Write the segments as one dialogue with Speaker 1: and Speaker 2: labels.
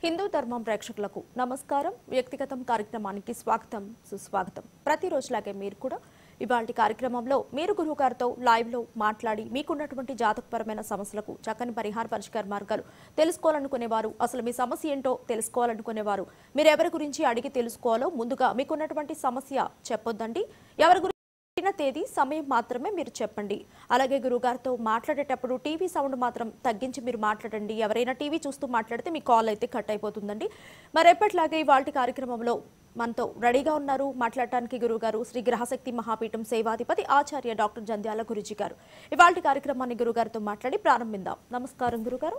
Speaker 1: హిందూ ధర్మం ప్రేక్షకులకు నమస్కారం వ్యక్తిగతం కార్యక్రమానికి స్వాగతం సుస్వాగతం ప్రతిరోజులాగే మీరు కూడా ఇవాళ కార్యక్రమంలో మీరు గురువు గారితో లైవ్ లో మాట్లాడి మీకున్నటువంటి జాతకపరమైన సమస్యలకు చక్కని పరిహార పరిష్కార మార్గాలు తెలుసుకోవాలనుకునేవారు అసలు మీ సమస్య ఏంటో తెలుసుకోవాలనుకునేవారు మీరు ఎవరి గురించి అడిగి తెలుసుకోవాలో ముందుగా మీకున్నటువంటి సమస్య చెప్పొద్దండి ఎవరి గురించి పుట్టిన తేదీ సమయం మాత్రమే మీరు చెప్పండి అలాగే గురుగారితో మాట్లాడేటప్పుడు టీవీ సౌండ్ మాత్రం తగ్గించి మీరు మాట్లాడండి ఎవరైనా టీవీ చూస్తూ మాట్లాడితే మీ కాల్ అయితే కట్ అయిపోతుందండి మరి ఎప్పటిలాగే ఇవాళ కార్యక్రమంలో మనతో రెడీగా ఉన్నారు మాట్లాడటానికి గురుగారు శ్రీ గ్రహశక్తి మహాపీఠం సేవాధిపతి ఆచార్య డాక్టర్ జంధ్యాల గురుజీ గారు ఇవాళ కార్యక్రమాన్ని గురుగారితో మాట్లాడి ప్రారంభిద్దాం నమస్కారం గురుగారు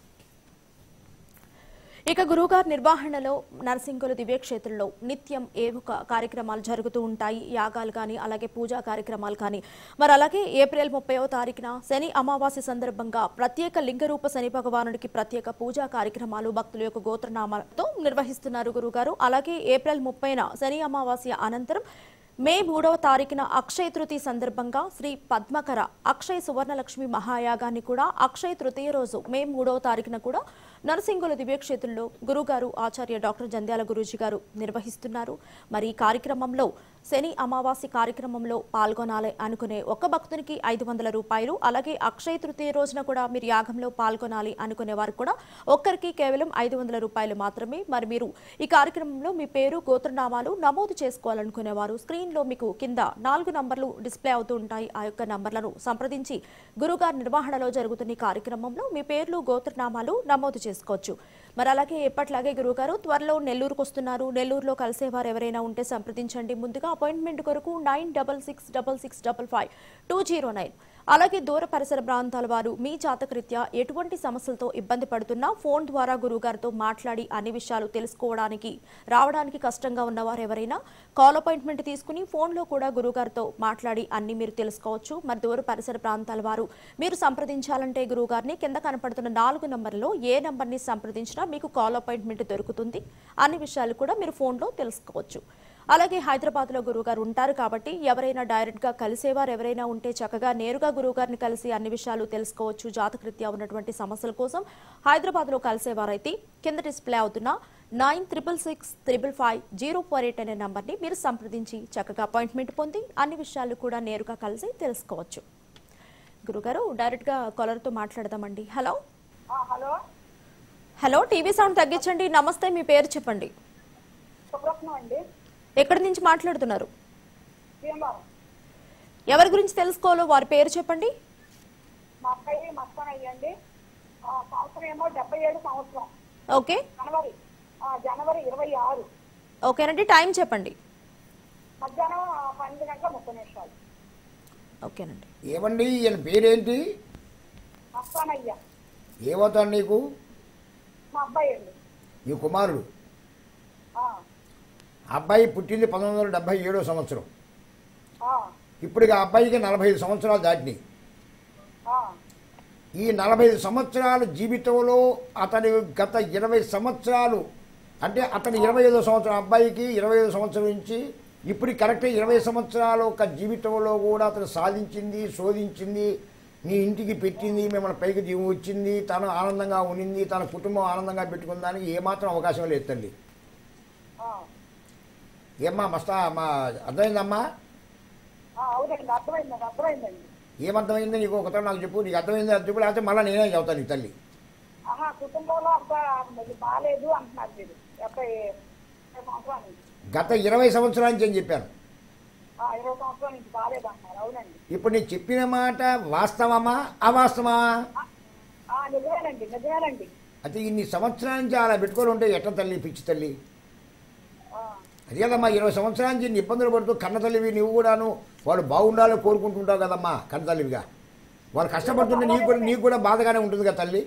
Speaker 1: ఇక గురువుగారి నిర్వహణలో నరసింగుల దివ్యక్షేత్రంలో నిత్యం ఏవో ఒక కార్యక్రమాలు జరుగుతూ ఉంటాయి యాగాలు కానీ అలాగే పూజా కార్యక్రమాలు కానీ మరి అలాగే ఏప్రిల్ ముప్పైవ తారీఖున శని అమావాస్య సందర్భంగా ప్రత్యేక లింగరూప శని భగవానుడికి ప్రత్యేక పూజా కార్యక్రమాలు భక్తుల యొక్క గోత్రనామాలతో నిర్వహిస్తున్నారు గురుగారు అలాగే ఏప్రిల్ ముప్పైన శని అమావాస్య అనంతరం మే మూడవ తారీఖున అక్షయ తృతీయ సందర్భంగా శ్రీ పద్మకర అక్షయ సువర్ణలక్ష్మి మహాయాగాన్ని కూడా అక్షయ తృతీయ రోజు మే మూడవ తారీఖున కూడా నరసింగుల దివ్యక్షేత్రంలో గురుగారు ఆచార్య డాక్టర్ జంధ్యాల గురూజీ గారు నిర్వహిస్తున్నారు మరి ఈ కార్యక్రమంలో శని అమావాస్య కార్యక్రమంలో పాల్గొనాలి అనుకునే ఒక్క భక్తునికి ఐదు వందల రూపాయలు అలాగే అక్షయ తృతీయ రోజున కూడా మీరు యాగంలో పాల్గొనాలి అనుకునే వారు కూడా ఒక్కరికి కేవలం ఐదు వందల రూపాయలు మాత్రమే మరి మీరు ఈ కార్యక్రమంలో మీ పేరు గోత్రనామాలు నమోదు చేసుకోవాలనుకునేవారు స్క్రీన్లో మీకు కింద నాలుగు నంబర్లు డిస్ప్లే అవుతూ ఉంటాయి ఆ యొక్క నంబర్లను సంప్రదించి గురుగారి నిర్వహణలో జరుగుతున్న ఈ కార్యక్రమంలో మీ పేర్లు గోత్రనామాలు నమోదు చేసుకోవచ్చు మరి అలాగే ఎప్పట్లాగే గురుగారు త్వరలో నెల్లూరుకు వస్తున్నారు నెల్లూరులో కలిసేవారు ఎవరైనా ఉంటే సంప్రదించండి ముందుగా అపాయింట్మెంట్ కొరకు nine double six double six double five two zero nine అలాగే దూర పరిసర ప్రాంతాల వారు మీ జాతకరీత్యా ఎటువంటి సమస్యలతో ఇబ్బంది పడుతున్నా ఫోన్ ద్వారా గురుగారితో మాట్లాడి అన్ని విషయాలు తెలుసుకోవడానికి రావడానికి కష్టంగా ఉన్నవారు ఎవరైనా కాల్ అపాయింట్మెంట్ తీసుకుని ఫోన్లో కూడా గురుగారితో మాట్లాడి అన్ని మీరు తెలుసుకోవచ్చు మరి దూర పరిసర ప్రాంతాల వారు మీరు సంప్రదించాలంటే గురుగారిని కింద కనపడుతున్న నాలుగు నంబర్లో ఏ నంబర్ని సంప్రదించినా మీకు కాల్ అపాయింట్మెంట్ దొరుకుతుంది అన్ని విషయాలు కూడా మీరు ఫోన్లో తెలుసుకోవచ్చు అలాగే హైదరాబాద్ లో గురువుగారు ఉంటారు కాబట్టి ఎవరైనా డైరెక్ట్ గా కలిసేవారు ఎవరైనా ఉంటే చక్కగా నేరుగా గురువుగారిని కలిసి అన్ని విషయాలు తెలుసుకోవచ్చు జాతకరీత్యా ఉన్నటువంటి సమస్యల కోసం హైదరాబాద్ లో కలిసేవారైతే కింద డిస్ప్లే అవుతున్న nine triple six triple five zero four eight అనే నంబర్ని మీరు సంప్రదించి చక్కగా అపాయింట్మెంట్ పొంది అన్ని విషయాలు కూడా నేరుగా కలిసి తెలుసుకోవచ్చు గురుగారు డైరెక్ట్ గా కాలర్తో మాట్లాడదామండి హలో
Speaker 2: ఆ, హలో
Speaker 1: హలో టీవీ సౌండ్ తగ్గించండి నమస్తే మీ పేరు చెప్పండి
Speaker 2: సుబ్రహ్మణ్యం అండి
Speaker 1: ఎక్కడి నుంచి మాట్లాడుతున్నారు
Speaker 2: భీమవరం
Speaker 1: ఎవరి గురించి తెలుసుకోవాలో వారి పేరు చెప్పండి
Speaker 2: మా అబ్బాయి మస్తాన్ అయ్యండి ఆ, సంవత్సరం ఏమో డెబ్బై ఏడు సంవత్సరం
Speaker 1: ఓకే
Speaker 2: జనవరి ఆ, జనవరి ఇరవై ఆరు
Speaker 1: ఓకేనండి టైం చెప్పండి
Speaker 2: మధ్యాహ్నం ఆ, పన్నెండు గంటల ముప్పై నిమిషాలు
Speaker 1: ఓకేనండి
Speaker 3: ఏమండి ఈయన పేరేంటి
Speaker 2: మస్తాన్ అయ్య
Speaker 3: ఏమవుతాడు నీకు
Speaker 2: మా అబ్బాయి అండి
Speaker 3: నీ కుమారుడు
Speaker 2: ఆ,
Speaker 3: అబ్బాయి పుట్టింది పంతొమ్మిది వందల డెబ్బై ఏడో సంవత్సరం
Speaker 2: ఆ,
Speaker 3: ఇప్పుడు ఆ అబ్బాయికి నలభై ఐదు సంవత్సరాలు దాటినాయి
Speaker 2: ఆ,
Speaker 3: ఈ నలభై ఐదు సంవత్సరాల జీవితంలో అతని గత ఇరవై సంవత్సరాలు అంటే అతని ఇరవై ఐదో సంవత్సరం అబ్బాయికి ఇరవై ఐదో సంవత్సరం నుంచి ఇప్పుడు కరెక్ట్ ఇరవై సంవత్సరాల ఒక జీవితంలో కూడా అతను సాధించింది శోధించింది నీ ఇంటికి పెట్టింది మిమ్మల్ని పైకి జీవం వచ్చింది తను ఆనందంగా ఉండింది తన కుటుంబం ఆనందంగా పెట్టుకున్న దానికి ఏమాత్రం అవకాశం లేదు తల్లి
Speaker 2: ఆ,
Speaker 3: ఏమ్మా మస్తా మా అర్థమైందమ్మా
Speaker 2: ఆ, అవునండి అర్థమైందండి అర్థమైందండి
Speaker 3: ఏమర్థమైంది నీకు ఒకసారి నాకు చెప్పు నీకు అర్థమైంది అది చెప్పు లేకపోతే మళ్ళీ నేనే చెబుతాను నీ తల్లి
Speaker 2: ఆహా కుటుంబంలో అంతా మరి బాగాలేదు అంటున్నారు మీరు డెబ్బై ఇరవై సంవత్సరాల నుంచి
Speaker 3: గత ఇరవై సంవత్సరాల నుంచి అని చెప్పాను
Speaker 2: ఆ, ఇరవై సంవత్సరాల నుంచి బాగాలేదు అంటున్నారు అవునండి
Speaker 3: ఇప్పుడు నేను చెప్పిన మాట వాస్తవమా అవాస్తవమా
Speaker 2: ఆ, నిజమేనండి నిజమేనండి
Speaker 3: అయితే ఇన్ని సంవత్సరాల నుంచి అలా పెట్టుకొని ఉంటే ఎట్ట తల్లి పిచ్చి తల్లి
Speaker 2: ఆ,
Speaker 3: అదే కదమ్మా ఇరవై సంవత్సరాల నుంచి ఇన్ని ఇబ్బందులు పడుతూ కన్న తల్లివి నువ్వు కూడాను వాళ్ళు బాగుండాలని కోరుకుంటుంటావు కదమ్మా కన్న తల్లివిగా వాళ్ళు కష్టపడుతుంటే నీకు కూడా నీకు కూడా బాధగానే ఉంటుంది కదా తల్లి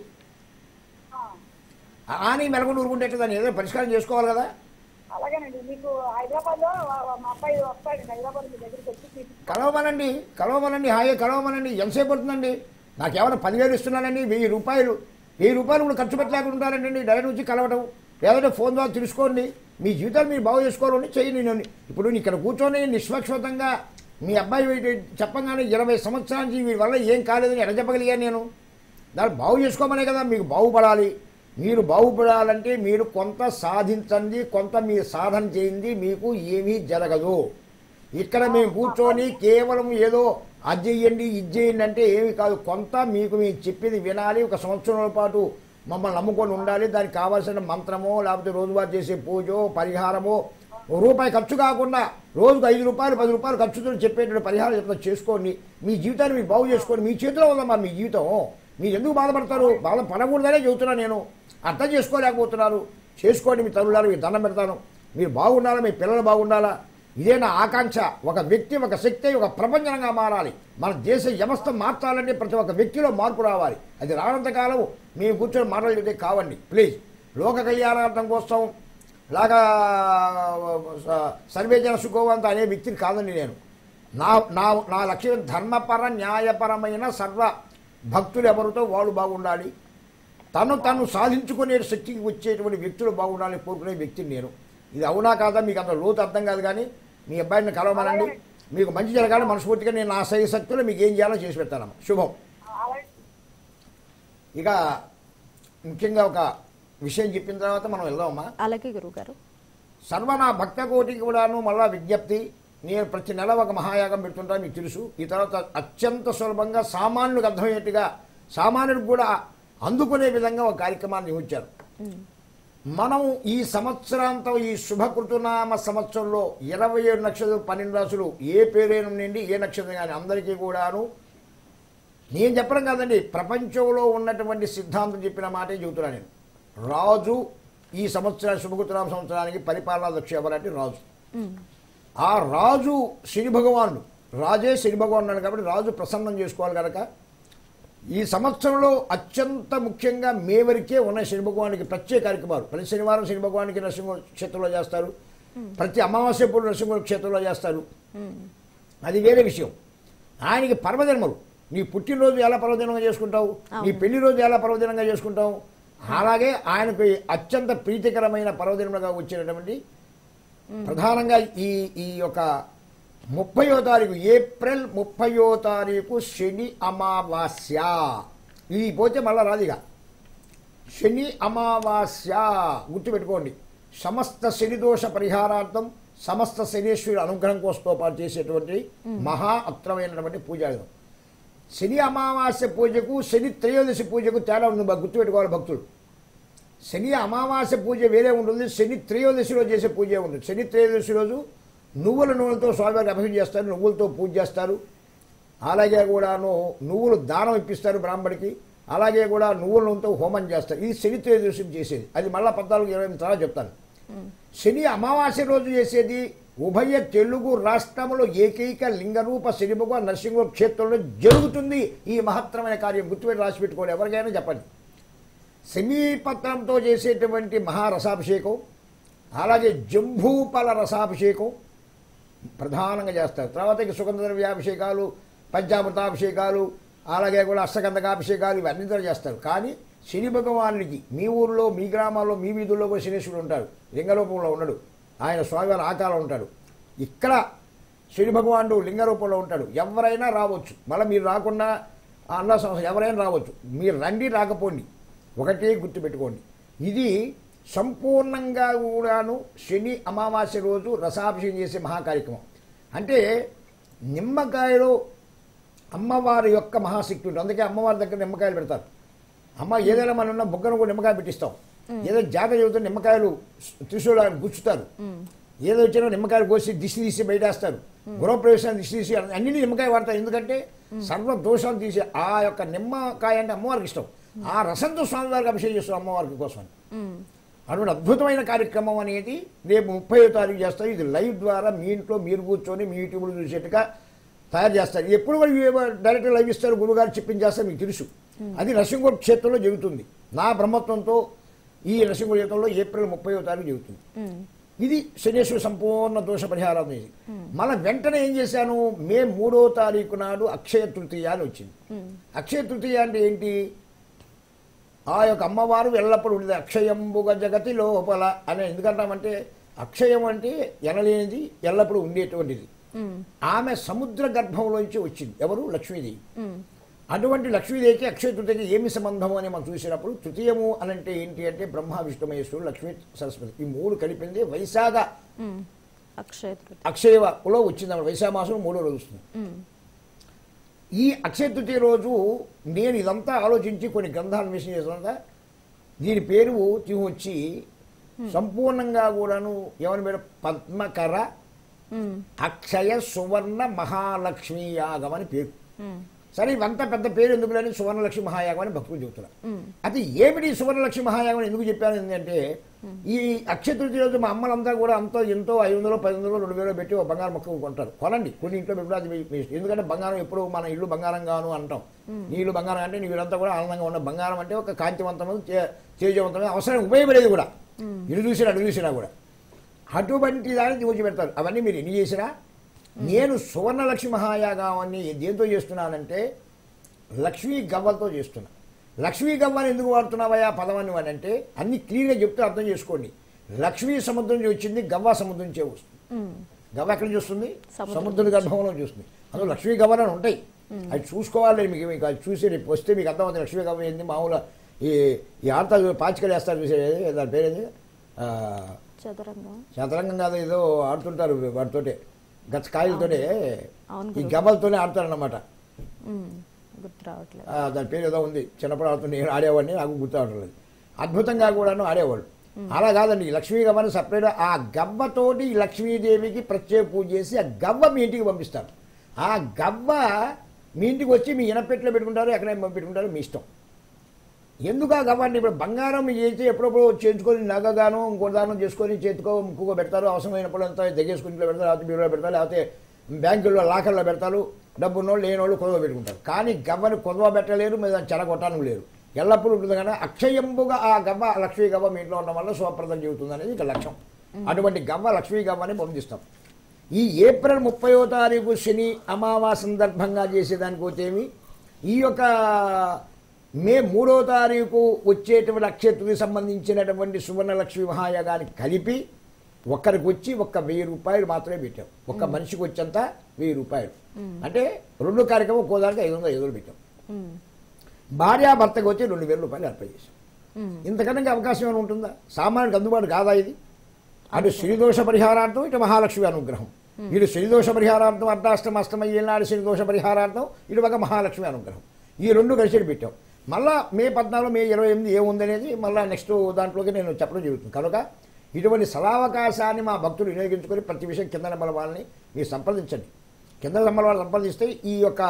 Speaker 2: ఆ.
Speaker 3: అని మెలకొని ఊరుకుంటే ఎట్ట దాన్ని ఏదో పరిష్కారం చేసుకోవాలి కదా
Speaker 2: అలాగేనండి మీకు హైదరాబాద్ లో మా అబ్బాయి వస్తాడు హైదరాబాద్ మీ దగ్గరికి వచ్చి మీకు
Speaker 3: కలవమనండి కలవమనండి హాయిగా కలవమనండి ఎంతసేపు పడుతుందండి నాకేమైనా పదివేలు ఇస్తున్నానండి వెయ్యి రూపాయలు వెయ్యి రూపాయలు కూడా ఖర్చు పెట్టలేకుండా ఉంటారండి డైరెక్ట్ వచ్చి కలవడం లేదంటే ఫోన్ ద్వారా తెలుసుకోండి మీ జీవితాలు మీరు బాగు చేసుకోవాలని చేయండి నేను ఇప్పుడు నీ ఇక్కడ కూర్చొని నిష్పక్షపాతంగా మీ అబ్బాయి వీటి చెప్పగానే ఇరవై సంవత్సరాల నుంచి వీడి వల్ల ఏం కాలేదని ఎడ చెప్పగలిగాను నేను దాన్ని బాగు చేసుకోమనే కదా మీకు బాగుపడాలి మీరు బాగుపడాలంటే మీరు కొంత సాధించండి కొంత మీరు సాధన చేయండి మీకు ఏమీ జరగదు ఇక్కడ మేము కూర్చొని కేవలం ఏదో అది చెయ్యండి ఇది చేయండి అంటే ఏమీ కాదు కొంత మీకు మేము చెప్పింది వినాలి ఒక సంవత్సరాల పాటు మమ్మల్ని నమ్ముకొని ఉండాలి దానికి కావాల్సిన మంత్రమో లేకపోతే రోజువారు చేసే పూజో పరిహారమో ఓ రూపాయి ఖర్చు కాకుండా రోజుకు ఐదు రూపాయలు పది రూపాయలు ఖర్చుతో చెప్పేటువంటి పరిహారం చెప్తా చేసుకోండి మీ జీవితాన్ని మీరు బాగు చేసుకోండి మీ చేతిలో ఉందమ్మా మీ జీవితం మీరు ఎందుకు బాధపడతారు బాధ పడకూడదనే చెబుతున్నా నేను అర్థం చేసుకోలేకపోతున్నారు చేసుకోండి మీ తల్లులారు మీకు దండం పెడతాను మీరు బాగుండాలా మీ పిల్లలు బాగుండాలా ఇదే నా ఆకాంక్ష ఒక వ్యక్తి ఒక శక్తి ఒక ప్రపంచంగా మారాలి మన దేశ వ్యవస్థ మార్చాలంటే ప్రతి ఒక్క వ్యక్తిలో మార్పు రావాలి అది రానంత కాలం మేము కూర్చొని మాట్లాడితే కావండి ప్లీజ్ లోక కళ్యాణార్థం కోసం లాగా స- సర్వేజన సుఖవంత అనే వ్యక్తిని కాదండి నేను నా నా నా లక్ష్యం ధర్మపర న్యాయపరమైన సర్వ భక్తులు ఎవరితో వాళ్ళు బాగుండాలి తను తను సాధించుకునే శక్తికి వచ్చేటువంటి వ్యక్తులు బాగుండాలని కోరుకునే వ్యక్తిని నేను ఇది అవునా కాదా మీకు అంత లోతు అర్థం కాదు కానీ మీ అబ్బాయిని కలవమనండి మీకు మంచి జరగాలి మనస్ఫూర్తిగా నేను నా సై శక్తులు మీకు ఏం చేయాలో చేసి పెడతాను శుభం
Speaker 2: అలాగే
Speaker 3: ఇక ముఖ్యంగా ఒక విషయం చెప్పిన తర్వాత మనం వెళ్దామమ్మా
Speaker 1: అలాగే గురుగారు
Speaker 3: సర్వ నా భక్త కోటికి కూడాను మళ్ళా విజ్ఞప్తి నేను ప్రతి నెల ఒక మహాయాగం పెడుతుంటా మీకు తెలుసు ఈ తర్వాత అత్యంత సులభంగా సామాన్యులకు అర్థమయ్యేట్టుగా సామాన్యుడికి కూడా అందుకునే విధంగా ఒక కార్యక్రమాన్ని ఉంచారు మనం ఈ సంవత్సరాంతం ఈ శుభకృతునామ సంవత్సరంలో ఇరవై ఏడు నక్షత్రాలు పన్నెండు రాసులు ఏ పేరైన నుండి ఏ నక్షత్రం కానీ అందరికీ కూడాను నేను చెప్పడం కాదండి ప్రపంచంలో ఉన్నటువంటి సిద్ధాంతం చెప్పిన మాటే చెబుతున్నా నేను రాజు ఈ సంవత్సర శుభకృతనామ సంవత్సరానికి పరిపాలనా దక్ష ఎవరంటే రాజు ఆ రాజు శని భగవానుడు రాజే శని భగవానుడు కాబట్టి రాజు ప్రసన్నం చేసుకోవాలి కనుక ఈ సంవత్సరంలో అత్యంత ముఖ్యంగా మే వరకే ఉన్న శని భగవానికి ప్రత్యేక కార్యక్రమాలు ప్రతి శనివారం శని భగవానికి నరసింహ క్షేత్రంలో చేస్తారు ప్రతి అమావాస్య పూట నరసింహ క్షేత్రంలో చేస్తారు అది వేరే విషయం ఆయనకి పర్వదినములు నీ పుట్టినరోజు ఎలా పర్వదినంగా చేసుకుంటావు నీ పెళ్లి రోజు ఎలా పర్వదినంగా చేసుకుంటావు అలాగే ఆయనకు అత్యంత ప్రీతికరమైన పర్వదినములుగా వచ్చినటువంటి ప్రధానంగా ఈ ఈ యొక్క ముప్పయో తారీఖు ఏప్రిల్ ముప్పయో తారీఖు శని అమావాస్య ఇది పోతే మళ్ళా రాదిగా శని అమావాస్య గుర్తుపెట్టుకోండి సమస్త శని దోష పరిహారార్థం సమస్త శనీశ్వరుడు అనుగ్రహం కోసంతో పాటు చేసేటువంటి మహా అత్రమైనటువంటి పూజాయుధం శని అమావాస్య పూజకు శని త్రయోదశి పూజకు తేడా ఉంది బా- గుర్తుపెట్టుకోవాలి భక్తులు శని అమావాస్య పూజ వేరే ఉంటుంది శని త్రయోదశిలో చేసే పూజ ఉంటుంది శని త్రయోదశి రోజు నువ్వుల నూనెతో స్వామివారికి అభిషేకం చేస్తారు నువ్వులతో పూజ చేస్తారు అలాగే కూడాను నువ్వులు దానం ఇప్పిస్తారు బ్రాహ్మడికి అలాగే కూడా నువ్వుల నూనెతో హోమం చేస్తారు ఇది శని త్రయోదశి చేసేది అది మళ్ళా పద్నాలుగు ఇరవై ఎనిమిది తర్వాత చెప్తాను శని అమావాస్య రోజు చేసేది ఉభయ తెలుగు రాష్ట్రంలో ఏకైక లింగరూప శని భగవాన్ నరసింహ క్షేత్రంలో జరుగుతుంది ఈ మహత్తరమైన కార్యం గుర్తుపెట్టి రాసి పెట్టుకోండి ఎవరికైనా చెప్పండి సమీపత్రంతో చేసేటువంటి మహారసాభిషేకం అలాగే జంబూపల రసాభిషేకం ప్రధానంగా చేస్తారు తర్వాత ఇక సుగంధ ద్రవ్యాభిషేకాలు పంచామృతాభిషేకాలు అలాగే కూడా అష్టగంధకాభిషేకాలు ఇవన్నీ కూడా చేస్తారు కానీ శని భగవానుడికి మీ ఊర్లో మీ గ్రామాల్లో మీ వీధుల్లో కూడా శనీశ్వరుడు ఉంటాడు లింగరూపంలో ఉండడు ఆయన స్వామివారి ఆకారం ఉంటాడు ఇక్కడ శని భగవానుడు లింగ రూపంలో ఉంటాడు ఎవరైనా రావచ్చు మళ్ళీ మీరు రాకుండా ఆ అన్న సంవత్సరం ఎవరైనా రావచ్చు మీరు రండి రాకపోండి ఒకటే గుర్తుపెట్టుకోండి ఇది సంపూర్ణంగా కూడాను శని అమావాస్య రోజు రసాభిషేకం చేసే మహాకార్యక్రమం అంటే నిమ్మకాయలో అమ్మవారి యొక్క మహాశక్తి ఉంటుంది అందుకే అమ్మవారి దగ్గర నిమ్మకాయలు పెడతారు అమ్మ ఏదైనా మనం ఉన్న బుగ్గను కూడా నిమ్మకాయ పెట్టిస్తాం ఏదో జాతర చెబుతున్న నిమ్మకాయలు త్రిశూల గుచ్చుతారు ఏదో వచ్చినా నిమ్మకాయలు కోసి దిష్టి తీసి బయటేస్తారు గృహప్రవేశాన్ని దిష్టి తీసి అన్ని నిమ్మకాయ వాడతారు ఎందుకంటే సర్వ దోషాలు తీసి ఆ యొక్క నిమ్మకాయ అంటే అమ్మవారికి ఇష్టం ఆ రసంతో స్వామివారికి అభిషేకం చేస్తాం అమ్మవారికి కోసం అటువంటి అద్భుతమైన కార్యక్రమం అనేది రేపు ముప్పై తారీఖు చేస్తారు ఇది లైవ్ ద్వారా మీ ఇంట్లో మీరు కూర్చొని మీ యూట్యూబ్లో చూసేట్టుగా తయారు చేస్తారు ఎప్పుడు వాళ్ళు డైరెక్ట్ లైవ్ ఇస్తారు గురుగారు చెప్పించేస్తారు మీకు తెలుసు అది నరసింహ క్షేత్రంలో జరుగుతుంది నా బ్రహ్మత్వంతో ఈ నరసింహ క్షేత్రంలో ఏప్రిల్ ముప్పై తారీఖు జరుగుతుంది ఇది శనేశ్వర సంపూర్ణ దోష పరిహారం ఇది మళ్ళీ వెంటనే ఏం చేశాను మే మూడో తారీఖు నాడు అక్షయ తృతీయ అని వచ్చింది అక్షయ తృతీయ అంటే ఏంటి ఆ యొక్క అమ్మవారు ఎల్లప్పుడూ ఉండేది అక్షయంబుగ జగతి లోపల అని ఎందుకంటామంటే అక్షయం అంటే ఎనలేనిది ఎల్లప్పుడూ ఉండేటువంటిది ఆమె సముద్ర గర్భంలోంచి వచ్చింది ఎవరు లక్ష్మీదేవి అటువంటి లక్ష్మీదేవికి అక్షయ తృతీయకి ఏమి సంబంధం అని మనం చూసినప్పుడు తృతీయము అని అంటే ఏంటి అంటే బ్రహ్మ విష్ణు మహేశ్వరుడు లక్ష్మీ సరస్వతి ఈ మూడు కలిపింది వైశాఖ
Speaker 1: ఉమ్. అక్షయ తృతీయ
Speaker 3: అక్షయలో వచ్చింది అన్నమాట వైశాఖ మాసం మూడో రోజు వస్తుంది
Speaker 1: ఉమ్.
Speaker 3: ఈ అక్షయ తృతీయ రోజు నేను ఇదంతా ఆలోచించి కొన్ని గ్రంథాలు అన్వేషణ చేసిన దీని పేరు తిని వచ్చి సంపూర్ణంగా కూడాను ఏమని పేరు పద్మకర
Speaker 1: ఉమ్.
Speaker 3: అక్షయ సువర్ణ మహాలక్ష్మీ యాగం అని పేరు
Speaker 1: ఉమ్.
Speaker 3: సరే ఇవంతా పెద్ద పేరు ఎందుకు లేని సువర్ణలక్ష్మి మహాయాగం అని భక్తులు చెబుతున్నారు
Speaker 1: ఉమ్.
Speaker 3: అది ఏమిటి ఈ సువర్ణలక్ష్మి మహాయాగం అని ఎందుకు చెప్పాను ఏంటంటే ఈ అక్షయ తృతీయ రోజు మా అమ్మలంతా కూడా అంతో ఎంతో ఐదు వందలు పది వందలు రెండు వేలు పెట్టి ఒక బంగారం మొక్క కొంటారు కొనండి కొన్ని ఇంట్లో పెట్టి అది మీ- మీ ఇష్టం. ఎందుకంటే బంగారం ఎప్పుడు మన ఇల్లు బంగారం గాను అంటాం నీ ఇల్లు బంగారం అంటే నీ వీళ్ళంతా కూడా ఆనందంగా ఉన్న బంగారం అంటే ఒక కాంతివంతమైన తే- తేజవంతమైన అవసరం ఉపయోగపడేది కూడా ఇటు చూసినా అటు చూసినా కూడా అటువంటి దాన్ని దూచి పెడతారు అవన్నీ మీరు ఎన్ని చేసినా నేను సువర్ణలక్ష్మి మహాయాగాన్ని దేంతో చేస్తున్నానంటే లక్ష్మీ గవ్వలతో చేస్తున్నా లక్ష్మీ గవ్వని ఎందుకు వాడుతున్నావయ్యా పదవాన్ని వాడి అంటే అన్ని క్లియర్గా చెప్తే అర్థం చేసుకోండి లక్ష్మీ సముద్రం నుంచి వచ్చింది గవ్వ సముద్రం నుంచి వస్తుంది
Speaker 1: ఉమ్.
Speaker 3: గవ్వ ఎక్కడ చూస్తుంది
Speaker 1: సముద్రం.
Speaker 3: సముద్ర గర్భంలో చూస్తుంది అందులో లక్ష్మీ గవ్వలు అని ఉంటాయి అది చూసుకోవాలి మీకు మీకు అది చూసి రేపు వస్తే మీకు అర్థమవుతుంది లక్ష్మీ గవ్వ ఏంది మామూలు ఈ ఈ ఆడతా పాచికలు వేస్తారు చూసేది దాని పేరేది ఆ,
Speaker 1: చదరంగం
Speaker 3: చదరంగం కాదు ఏదో ఆడుతుంటారు వాటితోటే గచ్చ కాయలతోనే
Speaker 1: అవును
Speaker 3: ఈ
Speaker 1: గురు.
Speaker 3: గవ్వలతోనే ఆడతారన్నమాట
Speaker 1: ఉమ్. గుర్తు రావట్లేదు
Speaker 3: ఆ, దాని పేరు ఏదో ఉంది చిన్నప్పుడు ఆడుతుంది నేను ఆడేవాడిని నాకు గుర్తు రావట్లేదు అద్భుతంగా కూడాను ఆడేవాళ్ళు అలా కాదండి ఈ లక్ష్మీ గవ్వని సపరేట్ ఆ గవ్వతోటి ఈ లక్ష్మీదేవికి ప్రత్యేక పూజ చేసి ఆ గవ్వ మీ ఇంటికి పంపిస్తారు ఆ గవ్వ మీ ఇంటికి వచ్చి మీ ఇనపెట్లో పెట్టుకుంటారు ఎక్కడైనా పెట్టుకుంటారు మీ ఇష్టం ఎందుకు ఆ గవ్వండి ఇప్పుడు బంగారం చేసి ఎప్పుడప్పుడు చేయించుకొని నగగాను ఇంకో దానం చేసుకొని చేతికో ముక్కుకో పెడతారు అవసరమైనప్పుడు అంతా దగ్గేసుకుని ఇంట్లో పెడతారు లేకపోతే బీరులో పెడతారు లేకపోతే బ్యాంకుల్లో లాకర్లో పెడతారు డబ్బు ఉన్నోళ్ళు లేని వాళ్ళు కొదవ పెట్టుకుంటారు కానీ గవ్వని కొదవ పెట్టలేరు మీద చెడగొట్టడం లేరు ఎల్లప్పుడూ ఉంటుంది కానీ అక్షయంబుగా ఆ గవ్వ లక్ష్మీ గవ్వ మీ ఇంట్లో ఉండడం వల్ల శుభప్రదం చెబుతుంది అనేది ఇక లక్ష్యం అటువంటి గవ్వ లక్ష్మీ గవ్వని పంపిస్తాం ఈ ఏప్రిల్ ముప్పయో తారీఖు శని అమావాస సందర్భంగా చేసేదానికి పోతేమి ఈ యొక్క మే మూడో తారీఖు వచ్చేటువంటి నక్షత్రికి సంబంధించినటువంటి సువర్ణలక్ష్మి మహాయాగానికి కలిపి ఒక్కరికి వచ్చి ఒక్క వెయ్యి రూపాయలు మాత్రమే పెట్టాం ఒక్క మనిషికి వచ్చేంత వెయ్యి రూపాయలు అంటే రెండు కార్యక్రమం ఒక్కోదానికి ఐదు వందల ఐదు వందలు పెట్టాం
Speaker 1: ఉమ్.
Speaker 3: భార్యాభర్తకు వచ్చి రెండు వేల రూపాయలు అర్పణ చేశాం
Speaker 1: ఉమ్.
Speaker 3: ఇంతకన్నా ఇంకా అవకాశం ఏమైనా ఉంటుందా సామాన్యుడికి అందుబాటు కాదా ఇది అటు శ్రీదోష పరిహారార్థం ఇటు మహాలక్ష్మి అనుగ్రహం ఇటు శ్రీదోష పరిహారార్థం అర్ధాష్టమ అష్టమ ఏనాడు శ్రీదోష పరిహారార్థం ఇటు ఒక మహాలక్ష్మి అనుగ్రహం ఈ రెండు కలిసి పెట్టాం మళ్ళా మే పద్నాలుగు మే ఇరవై ఎనిమిది ఏముందనేది మళ్ళా నెక్స్ట్ దాంట్లోకి నేను చెప్పడం జరుగుతుంది కనుక ఇటువంటి సలావకాశాన్ని మా భక్తులు వినియోగించుకొని ప్రతి విషయం కింద నెంబర్ వాళ్ళని మీరు సంప్రదించండి కింద నెంబర్ వాళ్ళు సంప్రదిస్తే ఈ యొక్క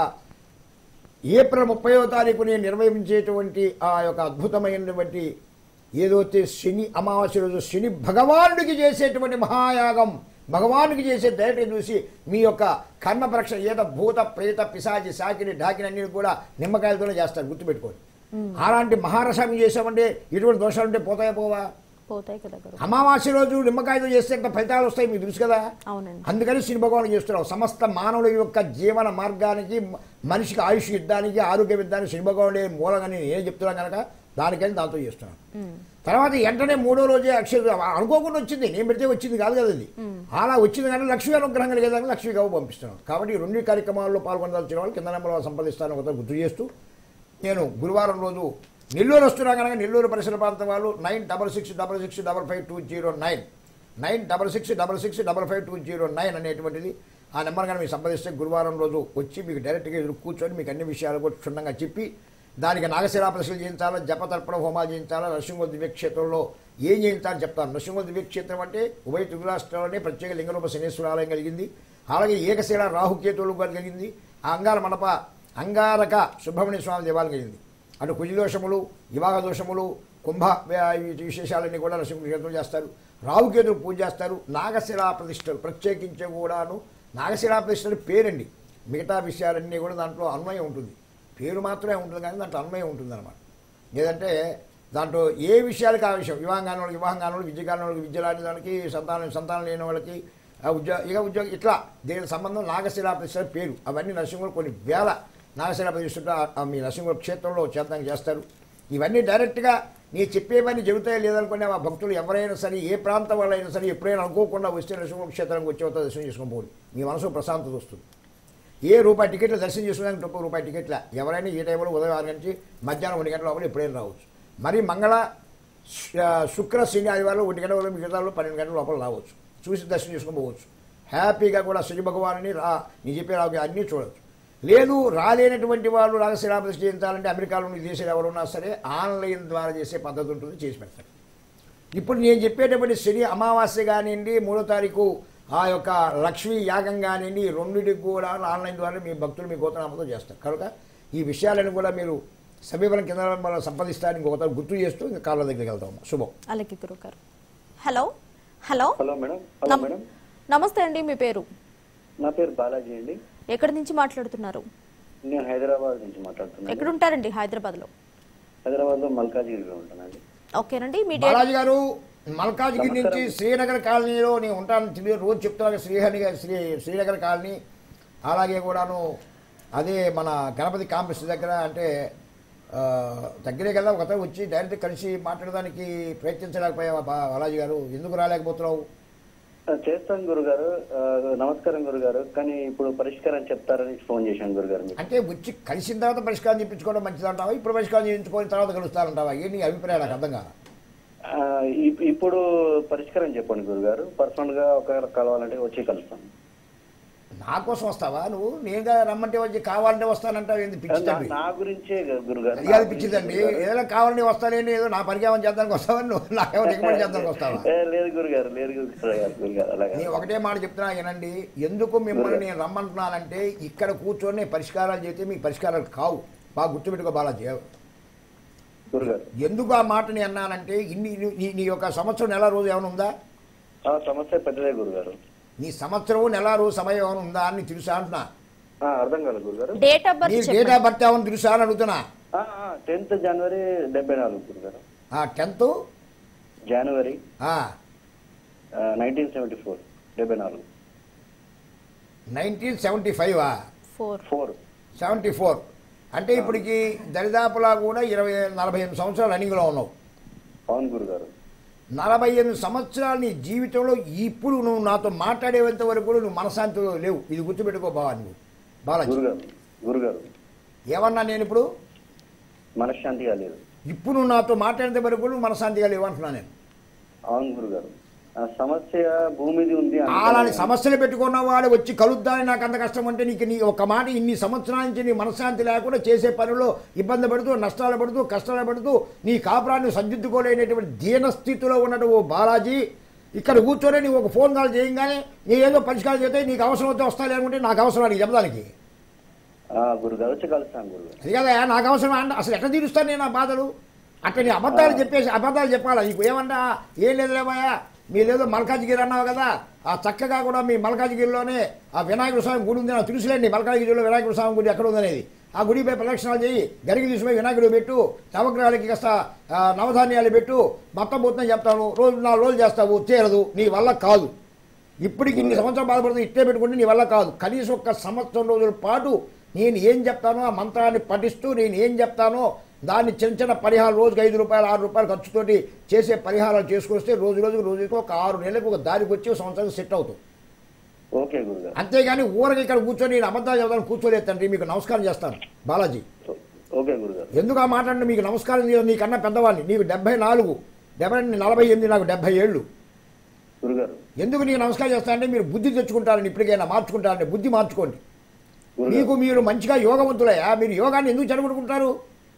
Speaker 3: ఏప్రిల్ ముప్పయో తారీఖు నేను నిర్వహించేటువంటి ఆ యొక్క అద్భుతమైనటువంటి ఏదైతే శని అమావాస్య రోజు శని భగవానుడికి చేసేటువంటి మహాయాగం భగవానుడికి చేసే డైరెక్ట్ చూసి మీ యొక్క కర్మ పరీక్ష ఏదో భూత ప్రేత పిశాచి సాకిని ఢాకిని అన్ని కూడా నిమ్మకాయలతోనే చేస్తారు గుర్తుపెట్టుకోండి అలాంటి మహారసం చేసామంటే ఎటువంటి దోషాలు ఉంటే పోతాయా పోవా
Speaker 1: పోతాయి కదా గురు
Speaker 3: అమావాస్య రోజు నిమ్మకాయతో చేస్తే ఎంత ఫలితాలు వస్తాయి మీకు తెలుసు కదా
Speaker 1: అవునండి
Speaker 3: అందుకని శ్రీ భగవాన్ చేస్తున్నాం సమస్త మానవుల యొక్క జీవన మార్గానికి మ- మనిషికి ఆయుష్ యుద్ధానికి ఆరోగ్య యుద్ధానికి శ్రీ భగవానుడే మూలంగా నేను చెప్తున్నాను కనుక దానికని దాంతో చేస్తున్నాను
Speaker 1: ఉమ్.
Speaker 3: తర్వాత వెంటనే మూడో రోజే అక్షయ అనుకోకుండా వచ్చింది నేను పెడితే వచ్చింది కాదు కదా అది అలా వచ్చింది కానీ లక్ష్మీ అనుగ్రహం కలిగేదానికి లక్ష్మీ గవ్వ పంపిస్తున్నాను కాబట్టి ఈ రెండు కార్యక్రమాల్లో పాల్గొనదలిచిన వాళ్ళు కింద నెంబర్ వాళ్ళు సంపాదిస్తాను ఒక గుర్తు చేస్తూ నేను గురువారం రోజు నెల్లూరు వస్తున్నా కనుక నెల్లూరు పరిసర ప్రాంతం వాళ్ళు nine double six double six double five two zero nine nine double six double six double five two zero nine అనేటువంటిది ఆ నెంబర్ కానీ మీరు సంపాదిస్తే గురువారం రోజు వచ్చి మీకు డైరెక్ట్గా ఎదురు కూర్చొని మీకు అన్ని విషయాలు కూడా క్షుణ్ణంగా చెప్పి దానికి నాగశిలా ప్రశ్నలు చేయించాలా జపతర్పణ హోమాలు చేయించాలా నరసింహ దివ్యక్షేత్రంలో ఏం చేయించాలని చెప్తాను నరసింహ దివ్యక్షేత్రం అంటే ఉభయ త్రిగురాష్ట్రాలనే ప్రత్యేక లింగరూప శనేశ్వర ఆలయం కలిగింది అలాగే ఏకశిల రాహుకేతువులు కూడా కలిగింది ఆ అంగార మండప అంగారక సుబ్రహ్మణ్య స్వామి దేవాలయం కలిగింది అటు కుజి దోషములు వివాహ దోషములు కుంభ వ్య- ఈ విశేషాలన్నీ కూడా నరసింహ క్షేత్రం చేస్తారు రావుకేతులు పూజ చేస్తారు నాగశిలా ప్రతిష్టలు ప్రత్యేకించే కూడాను నాగశిలా ప్రతిష్టలు పేరండి మిగతా విషయాలన్నీ కూడా దాంట్లో అన్వయం ఉంటుంది పేరు మాత్రమే ఉంటుంది కానీ దాంట్లో అన్వయం ఉంటుంది అనమాట లేదంటే దాంట్లో ఏ విషయాలకు ఆ విషయం వివాహం కాని వాళ్ళకి వివాహం కాని వాళ్ళకి విద్య కాని వాళ్ళకి విద్య రాని దానికి సంతానం సంతానం లేని వాళ్ళకి ఆ ఉద్యోగ ఇక ఉద్యోగం ఇట్లా దీనికి సంబంధం నాగశిలా ప్రతిష్ట పేరు అవన్నీ నరసింహులు కొన్ని వేల నాగశిలా ప్రతిష్ట ఆ మీ నరసింహుల క్షేత్రంలో చేద్దాం చేస్తారు ఇవన్నీ డైరెక్ట్గా నీ చెప్పేవన్నీ చెబుతాయో లేదనుకునే మా భక్తులు ఎవరైనా సరే ఏ ప్రాంతం వాళ్ళైనా సరే ఎప్పుడైనా అనుకోకుండా వస్తే నరసింహ క్షేత్రానికి వచ్చే దర్శనం చేసుకొని పోండి మీ మనసు ప్రశాంతత వస్తుంది ఏ రూపాయి టికెట్లు దర్శనం చేసుకోవడానికి ఒక్క రూపాయి టికెట్ల ఎవరైనా ఈ టైంలో ఉదయం ఆరు నుంచి మధ్యాహ్నం ఒంటి గంటల లోపల ఎప్పుడైనా రావచ్చు మరి మంగళ శ- శుక్ర శని ఆదివారం ఒంటి గంటల లోపల మిగతాలో పన్నెండు గంటల లోపల రావచ్చు చూసి దర్శనం చేసుకొని పోవచ్చు హ్యాపీగా కూడా శ్రీ భగవాన్ని రా నీ చెప్పే రావు అన్నీ చూడవచ్చు లేదు రాలేనటువంటి వాళ్ళు రాగశిలాపతి చేయించాలంటే అమెరికాలో ఉన్న దేశాలు ఎవరున్నా సరే ఆన్లైన్ ద్వారా చేసే పద్ధతి ఉంటుంది చేసి పెడతారు ఇప్పుడు నేను చెప్పేటటువంటి శని అమావాస్య కానివ్వండి మూడో తారీఖు ఆ యొక్క లక్ష్మీ యాగం కానివ్వండి ఈ రెండింటికి కూడా ఆన్లైన్ ద్వారా మీ భక్తులు మీ గోతనామతో చేస్తారు కనుక ఈ విషయాలను కూడా మీరు సమీపం కింద మనం సంపాదిస్తారని ఇంకొకసారి గుర్తు చేస్తూ ఇంకా కాళ్ళ దగ్గరికి వెళ్తాము శుభం
Speaker 1: అలాగే గురుగారు hello hello
Speaker 4: hello madam hello
Speaker 1: నమ-
Speaker 4: మేడం
Speaker 1: నమస్తే అండి మీ పేరు
Speaker 4: నా పేరు బాలాజీ అండి
Speaker 1: ఎక్కడి నుంచి మాట్లాడుతున్నారు
Speaker 4: నేను హైదరాబాద్ నుంచి మాట్లాడుతున్నాను
Speaker 1: ఎక్కడ ఉంటారండి హైదరాబాద్లో
Speaker 4: హైదరాబాద్ లో మల్కాజిగిరిలో ఉంటానండి
Speaker 1: ఓకేనండి మీ డేట్
Speaker 3: బాలాజీ గారు మల్కాజ్గిరి నుంచి శ్రీనగర్ కాలనీలో నేను ఉంటాను తెలియ- రోజు చెప్తున్నాను శ్రీహరి గారి శ్రీ శ్రీనగర్ కాలనీ అలాగే కూడాను అదే మన గణపతి కాంప్లెక్స్ దగ్గర అంటే ఆ, దగ్గరే కదా ఒక అతను వచ్చి డైరెక్ట్ కలిసి మాట్లాడడానికి ప్రయత్నించలేకపోయావా బా- బాలాజీ గారు ఎందుకు రాలేకపోతున్నావు
Speaker 4: ఆ, చేస్తాను గురుగారు ఆ, నమస్కారం గురుగారు కానీ ఇప్పుడు పరిష్కారం చెప్తారని ఫోన్ చేశాను గురుగారు మీకు
Speaker 3: అంటే వచ్చి కలిసిన తర్వాత పరిష్కారం చెప్పించుకోవడం మంచిదంటావా ఇప్పుడు పరిష్కారం చేయించుకొని తర్వాత కలుస్తారంటావా ఏ నీ అభిప్రాయం నాకు అర్థం కాదు
Speaker 4: ఆ, ఇప్- ఇప్పుడు పరిష్కారం చెప్పండి గురుగారు పర్సనల్ గా ఒకవేళ కలవాలంటే వచ్చి కలుస్తాను
Speaker 3: నా కోసం వస్తావా నువ్వు నేనుగా రమ్మంటే వచ్చి కావాలంటే వస్తానంటావు ఏంది పిచ్చి
Speaker 4: నా-
Speaker 3: తండ్రి
Speaker 4: నా గురించే గు- గురుగారు
Speaker 3: అది
Speaker 4: నా
Speaker 3: కాదు
Speaker 4: గురించే
Speaker 3: పిచ్చిదండి
Speaker 4: గురుగారు.
Speaker 3: ఏదైనా కావాలని వస్తానేని ఏదో నా పరికారం చేద్దానికి వస్తావా నువ్వు నాకేమో రికమెండ్ చేద్దానికి వస్తావా
Speaker 4: ఏ, లేదు గురుగారు లేదు గురుగారు గురుగారు అలాగే
Speaker 3: నేను ఒకటే మాట చెప్తున్నా వినండి ఎందుకు మిమ్మల్ని నేను రమ్మంటున్నానంటే ఇక్కడ కూర్చొని నేను పరిష్కారాలు చేస్తే మీ పరిష్కారాలు కావు బాగా గుర్తుపెట్టుకో బాలాజీ
Speaker 4: గురుగారు
Speaker 3: ఎందుకు ఆ మాట నేను అన్నానంటే ఇన్ని నీ- నీ నీ యొక్క సంవత్సరం నెల రోజు ఏమైనా ఉందా
Speaker 4: ఆ సమస్య పెద్దదే గురుగారు
Speaker 3: నీ సంవత్సరం నెల రోజు సమయం ఏమైనా ఉందా అని తెలుసా అంటున్నా
Speaker 4: ఆ, అర్థం కాలేదు గురుగారు
Speaker 1: డేట్ ఆఫ్
Speaker 3: నీ
Speaker 1: బర్త్
Speaker 3: డేట్
Speaker 1: చెప్పండి
Speaker 3: ఆఫ్ బర్త్ ఏమైనా తెలుసా అని అడుగుతున్నా
Speaker 4: టెన్త్ జనవరి డెబ్బై నాలుగు గురుగారు
Speaker 3: ఆ tenth
Speaker 4: January nineteen seventy four డెబ్బై నాలుగు
Speaker 3: nineteen seventy five
Speaker 1: four
Speaker 4: four
Speaker 3: seventy four అంటే ఇప్పటికి దరిదాపులా కూడా ఇరవై నలభై ఎనిమిది సంవత్సరాలు రన్నింగ్లో ఉన్నావు
Speaker 4: అవును గురుగారు
Speaker 3: నలభై ఎనిమిది సంవత్సరాలు నీ జీవితంలో ఇప్పుడు నువ్వు నాతో మాట్లాడేంత వరకు కూడా నువ్వు మనశాంతిలో లేవు ఇది గుర్తుపెట్టుకో బావా నువ్వు బాలాజీ
Speaker 4: గురుగారు గురుగారు
Speaker 3: ఏమన్నా నేను ఇప్పుడు
Speaker 4: మనశ్శాంతిగా లేదు
Speaker 3: ఇప్పుడు నువ్వు నాతో మాట్లాడేంత వరకు కూడా నువ్వు మనశాంతిగా లేవు అంటున్నా నేను
Speaker 4: అవును గురుగారు ఆ సమస్య భూమిది ఉంది అందుకని-
Speaker 3: అలాంటి సమస్యలు పెట్టుకున్న వాడు వచ్చి కలుద్దాని నాకు అంత కష్టం అంటే నీకు నీ ఒక మాట ఇన్ని సంవత్సరాల నుంచి నీ మనశ్శాంతి లేకుండా చేసే పనిలో ఇబ్బంది పడుతూ నష్టాలు పడుతూ కష్టాలు పడుతూ నీ కాపురాన్ని సర్దిద్దుకోలేనటువంటి దీనస్థితిలో ఉన్నట్టు ఓ బాలాజీ ఇక్కడ కూర్చొని నీవు ఒక ఫోన్ కాల్ చేయగానే నీ ఏదో పరిష్కారం చేస్తే నీకు అవసరం వస్తే వస్తా లేకుంటే నాకు అవసరం నీకు చెప్పడానికి
Speaker 4: ఆ, గురుగారు వచ్చి కలుస్తాను గురుగారు
Speaker 3: అది కదా నాకు అవసరం అంట అసలు ఎట్లా తీరుస్తాను నేను ఆ బాధలు అట్లా నీ అబద్ధాలు చెప్పేసి అబద్ధాలు చెప్పాలా నీకు ఏమంటా ఏం లేదులేమయ్యా మీరేదో మల్కాజ్గిరి అన్నావు కదా ఆ చక్కగా కూడా మీ మల్కాజ్గిరిలోనే ఆ వినాయకుడు స్వామి గుడి ఉంది నాకు తెలుసులేండి మల్కాజ్గిరిలో వినాయకుడు స్వామి గుడి ఎక్కడ ఉందనేది ఆ గుడిపై ప్రదక్షిణాలు చేయి గరికి తీసుకుపోయి వినాయకుడు పెట్టు నవగ్రహాలకి కాస్త ఆ, నవధాన్యాలు పెట్టు మొత్తం పోతుందని చెప్తాను రోజు నాలుగు రోజులు చేస్తావు తీరదు నీ వల్ల కాదు ఇప్పటికి ఇన్ని సంవత్సరాలు బాధపడుతుంది ఇట్టే పెట్టుకుంటే నీ వల్ల కాదు కనీసం ఒక్క సంవత్సరం రోజుల పాటు నేను ఏం చెప్తానో ఆ మంత్రాన్ని పఠిస్తూ నేను ఏం చెప్తానో దాన్ని చిన్న చిన్న పరిహారం రోజుకి ఐదు రూపాయలు ఆరు రూపాయలు ఖర్చుతోటి చేసే పరిహారాలు చేసుకొస్తే రోజు రోజుకు రోజుకి ఒక ఆరు నెలలకు ఒక దారికి వచ్చి ఒక సంవత్సరానికి సెట్ అవుతుంది
Speaker 4: ఓకే గురుగారు
Speaker 3: అంతేగాని ఊరకి ఇక్కడ కూర్చొని నేను అబద్ధాలు చెబుతాను కూర్చోలేదు తండ్రి మీకు నమస్కారం చేస్తాను బాలాజీ
Speaker 4: ఓకే గురుగారు
Speaker 3: ఎందుకు ఆ మాట అంటే మీకు నమస్కారం చేయడం నీకన్నా పెద్దవాడిని నీకు డెబ్బై నాలుగు డెబ్బై నలభై ఎనిమిది నాకు డెబ్బై ఏళ్ళు
Speaker 4: గురుగారు
Speaker 3: ఎందుకు నీకు నమస్కారం చేస్తానంటే మీరు బుద్ధి తెచ్చుకుంటారని ఇప్పటికైనా మార్చుకుంటారని బుద్ధి మార్చుకోండి
Speaker 4: గురుగారు
Speaker 3: మీకు మీరు మంచిగా యోగవంతులయ్యా మీరు యోగాన్ని ఎందుకు చదువుకుంటారు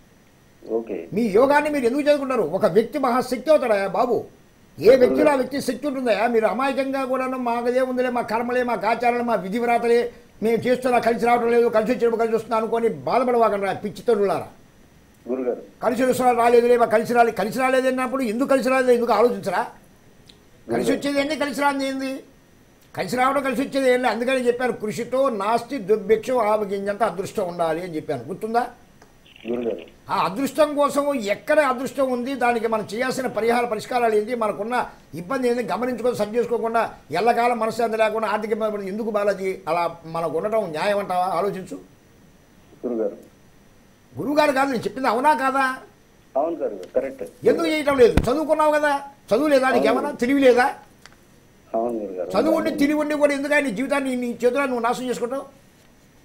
Speaker 4: ఓకే
Speaker 3: మీ యోగాన్ని మీరు ఎందుకు చదువుకుంటారు ఒక వ్యక్తి మహాశక్తి అవుతాడయా బాబు ఏ వ్యక్తిలో ఆ వ్యక్తి శక్తి ఉంటుందయా మీరు అమాయకంగా కూడా మాకదే ఉందిలే మా కర్మలే మా ఆచారాలు మా విధి వ్రాతలే మేము చేస్తున్నా కలిసి రావడం లేదు కలిసి వచ్చేటప్పుడు కలిసి వస్తున్నా అనుకొని బాధపడవాకండి పిచ్చి తల్లులారా
Speaker 4: గురుగారు
Speaker 3: కలిసి వస్తున్నా రాలేదులే మా కలిసి రాలేదు కలిసి రాలేదు అన్నప్పుడు ఎందుకు కలిసి రాలేదు ఎందుకు ఆలోచించరా కలిసి వచ్చేది ఏంటి కలిసి రానిది ఏంది కలిసి రావడం కలిసి వచ్చేది ఏం లేదు అందుకని చెప్పాను కృషితో నాస్తి దుర్భిక్షం ఆవగింజంత అదృష్టం ఉండాలి అని చెప్పాను గుర్తుందా
Speaker 4: గురుగారు
Speaker 3: ఆ అదృష్టం కోసం ఎక్కడ అదృష్టం ఉంది దానికి మనం చేయాల్సిన పరిహార పరిష్కారాలు ఏంటి మనకున్న ఇబ్బంది ఏంటి గమనించుకొని సరి చేసుకోకుండా ఎల్లకాలం మనశ్శాంతి లేకుండా ఆర్థిక ఇబ్బంది పడి ఎందుకు బాలాజీ అలా మనకు ఉండటం న్యాయం అంటావా ఆలోచించు
Speaker 4: గురుగారు
Speaker 3: గురువుగారు కాదు నేను చెప్పింది అవునా కాదా
Speaker 4: అవును గురుగారు కరెక్ట్
Speaker 3: ఎందుకు చేయటం లేదు చదువుకున్నావు కదా చదువు లేదా నీకు ఏమన్నా తెలివి లేదా
Speaker 4: అవును గురుగారు
Speaker 3: చదువు ఉండి తెలివి ఉండి కూడా ఎందుకు నీ జీవితాన్ని నీ చేతుల్లో నువ్వు నాశనం చేసుకుంటావు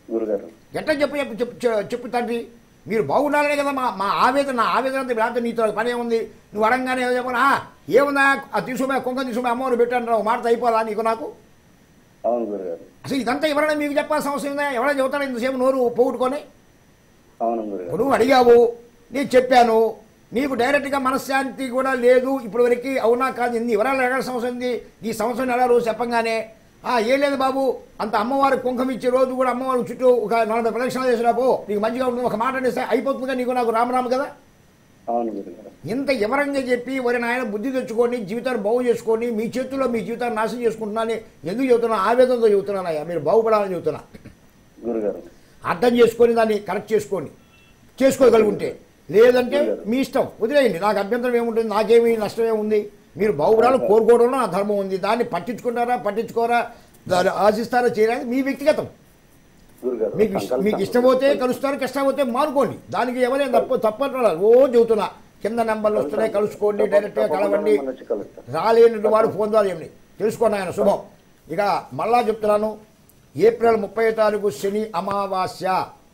Speaker 4: గురుగారు
Speaker 3: ఎట్లా చెప్పు చెప్పు చెప్పు చె- చెప్పు తండ్రి మీరు బాగుండాలనే కదా మా మా ఆవేదన నా ఆవేదన అంతా లేకపోతే నీతో పని ఏముంది నువ్వు అడంగానే ఏదో చెప్పనా "ఆ, ఏముందా ఆ తీసుకుపోయి కొంగ తీసుకుపోయి అమ్మవారు పెట్టాను రా మాట అయిపోదా నీకు నాకు
Speaker 4: అవును గురుగారు
Speaker 3: అసలు ఇదంతా ఎవరైనా మీకు చెప్పాల్సిన అవసరం ఉందా ఎవరైనా చెబుతారా ఇంతసేపు నోరు పోగొట్టుకొని
Speaker 4: అవును గురుగారు
Speaker 3: నువ్వు అడిగావు నేను చెప్పాను నీకు డైరెక్ట్గా మనశ్శాంతి కూడా లేదు ఇప్పటి వరకు అవునా కాదు ఎన్ని వివరాలు అడగాల్సిన అవసరం ఉంది ఈ సంవత్సరం నెల రోజు చెప్పంగానే ఆ ఏం లేదు బాబు అంత అమ్మవారి కుంకం ఇచ్చే రోజు కూడా అమ్మవారి చుట్టూ ఒక నలభై ప్రదక్షిణలు చేసినాపో నీకు మంచిగా ఉంటుంది ఒక మాట అనేస్తే అయిపోతుందిగా నీకు నాకు రామరాము కదా
Speaker 4: అవును గురుగారు
Speaker 3: ఇంత వివరంగా చెప్పి వరి నాయన బుద్ధి తెచ్చుకొని జీవితాన్ని బాగు చేసుకొని మీ చేతుల్లో మీ జీవితాన్ని నాశనం చేసుకుంటున్నాను ఎందుకు చెబుతున్నా ఆవేదనతో చెబుతున్నానయ్యా మీరు బాగుపడాలని చెబుతున్నా
Speaker 4: గురుగారు
Speaker 3: అర్థం చేసుకొని దాన్ని కరెక్ట్ చేసుకోండి చేసుకోగలుగుంటే లేదంటే మీ ఇష్టం వదిలేయండి నాకు అభ్యంతరం ఏముంటుంది నాకేమీ నష్టం ఏముంది మీరు బాగుపడాలని కోరుకోవడంలో నా ధర్మం ఉంది దాన్ని పట్టించుకుంటారా పట్టించుకోరా దాన్ని ఆశిస్తారా చేయడానికి మీ వ్యక్తిగతం
Speaker 4: గురుగారు
Speaker 3: మీకు ఇష్ట-
Speaker 4: సంకల్పం.
Speaker 3: మీకు ఇష్టపోతే కలుస్తారు కష్టపోతే మానుకోండి దానికి ఎవరైనా తప్పు తప్పట్లా రోజు చెబుతున్నా కింద నెంబర్లు వస్తున్నాయి కలుసుకోండి డైరెక్ట్గా కలవండి
Speaker 4: తప్పకుండా వచ్చి కలుస్తాం.
Speaker 3: రాలేని వాడు ఫోన్ ద్వారా ఏమి తెలుసుకోండి ఆయన శుభం ఇక మళ్ళా చెప్తున్నాను ఏప్రిల్ ముప్పై తారీఖు శని అమావాస్య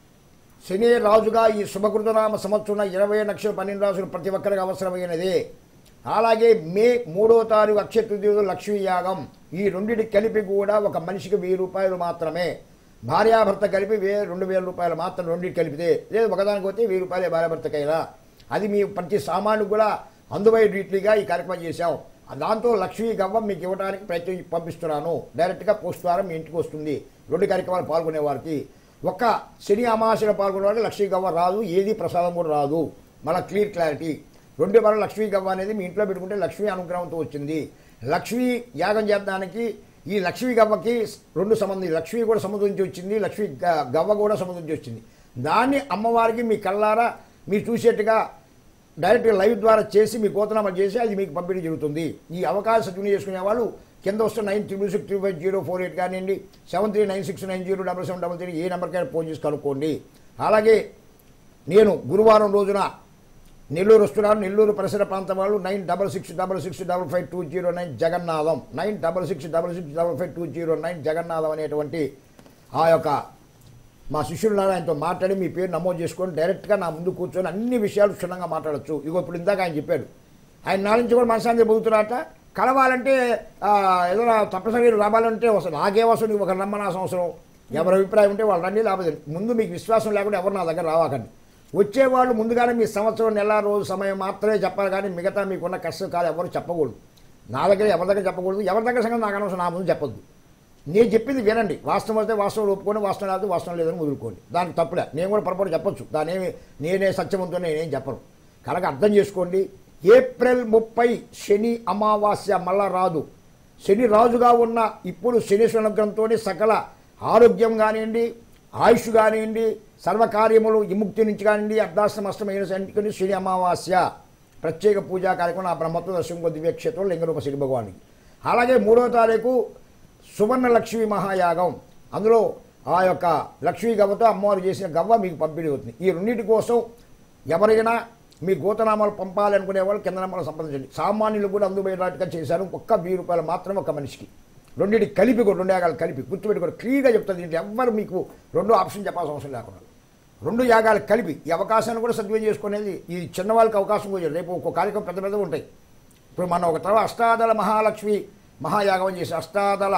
Speaker 3: శని రాజుగా ఈ శుభకృతనామ సంవత్సరం ఇరవై లక్షల పన్నెండు రాసులు ప్రతి ఒక్కరికి అవసరమైనది అలాగే మే మూడో తారీఖు అక్షయ తృతీయ లక్ష్మీ యాగం ఈ రెండింటి కలిపి కూడా ఒక మనిషికి వెయ్యి రూపాయలు మాత్రమే భార్యాభర్త కలిపి వే రెండు వేల రూపాయలు మాత్రం రెండింటి కలిపితే లేదు ఒకదానికి పోతే వెయ్యి రూపాయలే భార్యాభర్తకైనా అది మీ ప్రతి సామాను కూడా అందుబాటు రీట్లీగా ఈ కార్యక్రమం చేశాం దాంతో లక్ష్మీ గవ్వం మీకు ఇవ్వడానికి ప్రయత్నం పంపిస్తున్నాను డైరెక్ట్గా పోస్ట్ ద్వారా మీ ఇంటికి వస్తుంది రెండు కార్యక్రమాలు పాల్గొనే వారికి ఒక్క శని అమావాస్యలో పాల్గొనే వారికి లక్ష్మీ గవ్వ రాదు ఏది ప్రసాదం కూడా రాదు మళ్ళీ క్లియర్ క్లారిటీ రెండు వారం లక్ష్మీ గవ్వ అనేది మీ ఇంట్లో పెట్టుకుంటే లక్ష్మీ అనుగ్రహంతో వచ్చింది లక్ష్మీ యాగం చేద్దానికి ఈ లక్ష్మీ గవ్వకి రెండు సంబంధం లక్ష్మీ కూడా సముద్రం నుంచి వచ్చింది లక్ష్మీ గ- గవ్వ కూడా సముద్రం నుంచి వచ్చింది దాన్ని అమ్మవారికి మీ కళ్ళారా మీరు చూసేట్టుగా డైరెక్ట్గా లైవ్ ద్వారా చేసి మీ కోతనామా చేసి అది మీకు పంపిణీ జరుగుతుంది ఈ అవకాశం సద్వినియోగం చేసుకునే వాళ్ళు కింద వస్తున్న nine triple six three five zero four eight కానివ్వండి seven three nine six nine zero double seven double three ఏ నెంబర్కైనా ఫోన్ చేసి కనుక్కోండి అలాగే నేను గురువారం రోజున నెల్లూరు వస్తున్నాను నెల్లూరు పరిసర ప్రాంతం వాళ్ళు nine double six double six double five two zero nine Jagannatham nine double six double six double five two zero nine Jagannatham అనేటువంటి ఆ యొక్క మా శిష్యులు ఆయనతో మాట్లాడి మీ పేరు నమోదు చేసుకొని డైరెక్ట్గా నా ముందు కూర్చొని అన్ని విషయాలు క్షుణ్ణంగా మాట్లాడచ్చు ఇగో ఇప్పుడు ఇందాక ఆయన చెప్పాడు ఆయన నా నుంచి కూడా మనశాంతి పొందుతున్నట్ట కలవాలంటే ఆ, ఏదైనా తప్పనిసరిగా రావాలంటే వస్తుంది నాకే వస్తుంది ఒక నమ్మనాల్సిన అవసరం ఎవరి అభిప్రాయం ఉంటే వాళ్ళు రండి లేకపోతే ముందు మీకు విశ్వాసం లేకుండా ఎవరు నా దగ్గర రావాకండి వచ్చేవాళ్ళు ముందుగానే మీ సంవత్సరం నెల రోజు సమయం మాత్రమే చెప్పాలి కానీ మిగతా మీకున్న కష్టకాలు ఎవరు చెప్పకూడదు నా దగ్గర ఎవరి దగ్గర చెప్పకూడదు ఎవరి దగ్గర సంగతి నాకు అనవసరం నా ముందు చెప్పొద్దు నేను చెప్పింది వినండి వాస్తవం అయితే వాస్తవం ఒప్పుకోండి వాస్తవం లేకపోతే వాస్తవం లేదని వదులుకోండి దానికి తప్పులే నేను కూడా పొరపాటు చెప్పొచ్చు దాని ఏమి నేనే సత్యవంతో నేనేం చెప్పను కనుక అర్థం చేసుకోండి ఏప్రిల్ ముప్పై శని అమావాస్య మళ్ళా రాదు శని రాజుగా ఉన్న ఇప్పుడు శనీశ్వర అనుగ్రహంతో సకల ఆరోగ్యం కానివ్వండి ఆయుష్ కానివ్వండి సర్వకార్యములు విముక్తి నుంచి కానివ్వండి అర్ధాశ్రమష్టమైన సంటికి శని అమావాస్య ప్రత్యేక పూజా కార్యక్రమం ఆ బ్రహ్మత్వ దర్శనం దివ్యక్షేత్రం లింగరూప శ్రీ భగవానికి అలాగే మూడవ తారీఖు సువర్ణ లక్ష్మీ మహాయాగం అందులో ఆ యొక్క లక్ష్మీ గవ్వతో అమ్మవారు చేసిన గవ్వ మీకు పంపిణీ అవుతుంది ఈ రెండింటి కోసం ఎవరైనా మీ గోతనామాలు పంపాలనుకునే వాళ్ళు కింద నామాలు సంప్రదించండి సామాన్యులు కూడా అందుబాటుగా చేశారు ఒక్క వెయ్యి రూపాయలు మాత్రం ఒక మనిషికి రెండింటి కలిపి కూడా రెండు యాగాలు కలిపి గుర్తుపెట్టుకోండి క్లియర్గా చెప్తుంది దీంట్లో ఎవ్వరు మీకు రెండో ఆప్షన్ చెప్పాల్సిన అవసరం లేకుండా రెండు యాగాలు కలిపి ఈ అవకాశాన్ని కూడా సద్వినియోగం చేసుకునేది ఈ చిన్న వాళ్ళకి అవకాశం కూడా రేపు ఒక్కో కార్యక్రమం పెద్ద పెద్ద ఉంటాయి ఇప్పుడు మనం ఒక తర్వాత అష్టాదళ మహాలక్ష్మి మహాయాగం చేసి అష్టాదళ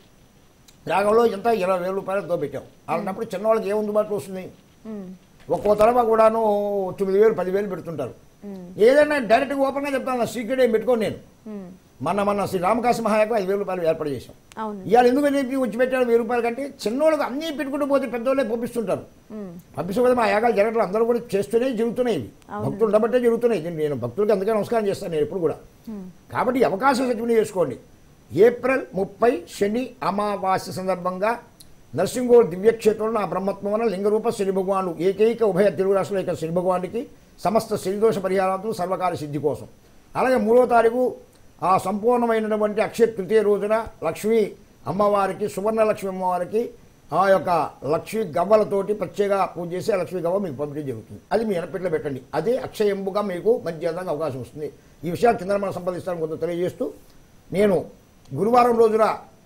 Speaker 3: యాగంలో ఎంత ఇరవై వేల రూపాయలతో పెట్టాం అలాంటప్పుడు చిన్నవాళ్ళకి ఏ అందుబాటులో వస్తుంది ఒక్కో తరవ కూడాను తొమ్మిది వేలు పదివేలు పెడుతుంటారు ఏదైనా డైరెక్ట్గా ఓపెన్గా చెప్తాను సీక్రెట్ ఏం పెట్టుకోను నేను మన మన శ్రీ రామకాశ మహాయాగం ఐదు వేల రూపాయలు ఏర్పాటు చేశాం
Speaker 1: అవును
Speaker 3: ఇవాళ ఎందుకు అనేది వచ్చి పెట్టారు వెయ్యి రూపాయలు కంటే చిన్నోళ్ళకి అన్నీ పెట్టుకుంటూ పోతే పెద్దోళ్ళే పంపిస్తుంటారు పంపిస్తే మా యాగాలు జరగడం అందరూ కూడా చేస్తూనే జరుగుతున్నాయి ఇవి భక్తులు ఉండబట్టే జరుగుతున్నాయి ఇది నేను భక్తులకి అందుకే నమస్కారం చేస్తాను నేను ఎప్పుడు కూడా కాబట్టి ఈ అవకాశం సద్వినియోగం చేసుకోండి ఏప్రిల్ ముప్పై శని అమావాస్య సందర్భంగా నరసింహోర్ దివ్యక్షేత్రంలో ఆ బ్రహ్మత్మన లింగరూప శని భగవానుడు ఏకైక ఉభయ తెలుగు రాష్ట్రాల యొక్క శని భగవానికి సమస్త శనిదోష పరిహారాలతో సర్వకార్య సిద్ధి కోసం అలాగే మూడో తారీఖు ఆ సంపూర్ణమైనటువంటి అక్షయ తృతీయ రోజున లక్ష్మీ అమ్మవారికి సువర్ణ లక్ష్మీ అమ్మవారికి ఆ యొక్క లక్ష్మీ గవ్వలతోటి ప్రత్యేక పూజ చేసి ఆ లక్ష్మీ గవ్వ మీకు పంపిణీ జరుగుతుంది అది మీ ఎనపెట్లో పెట్టండి అదే అక్షయంబుగా మీకు మంచి చేయడానికి అవకాశం వస్తుంది ఈ విషయాలు కింద మనం సంపాదిస్తాను కొంత తెలియజేస్తూ నేను గురువారం రోజున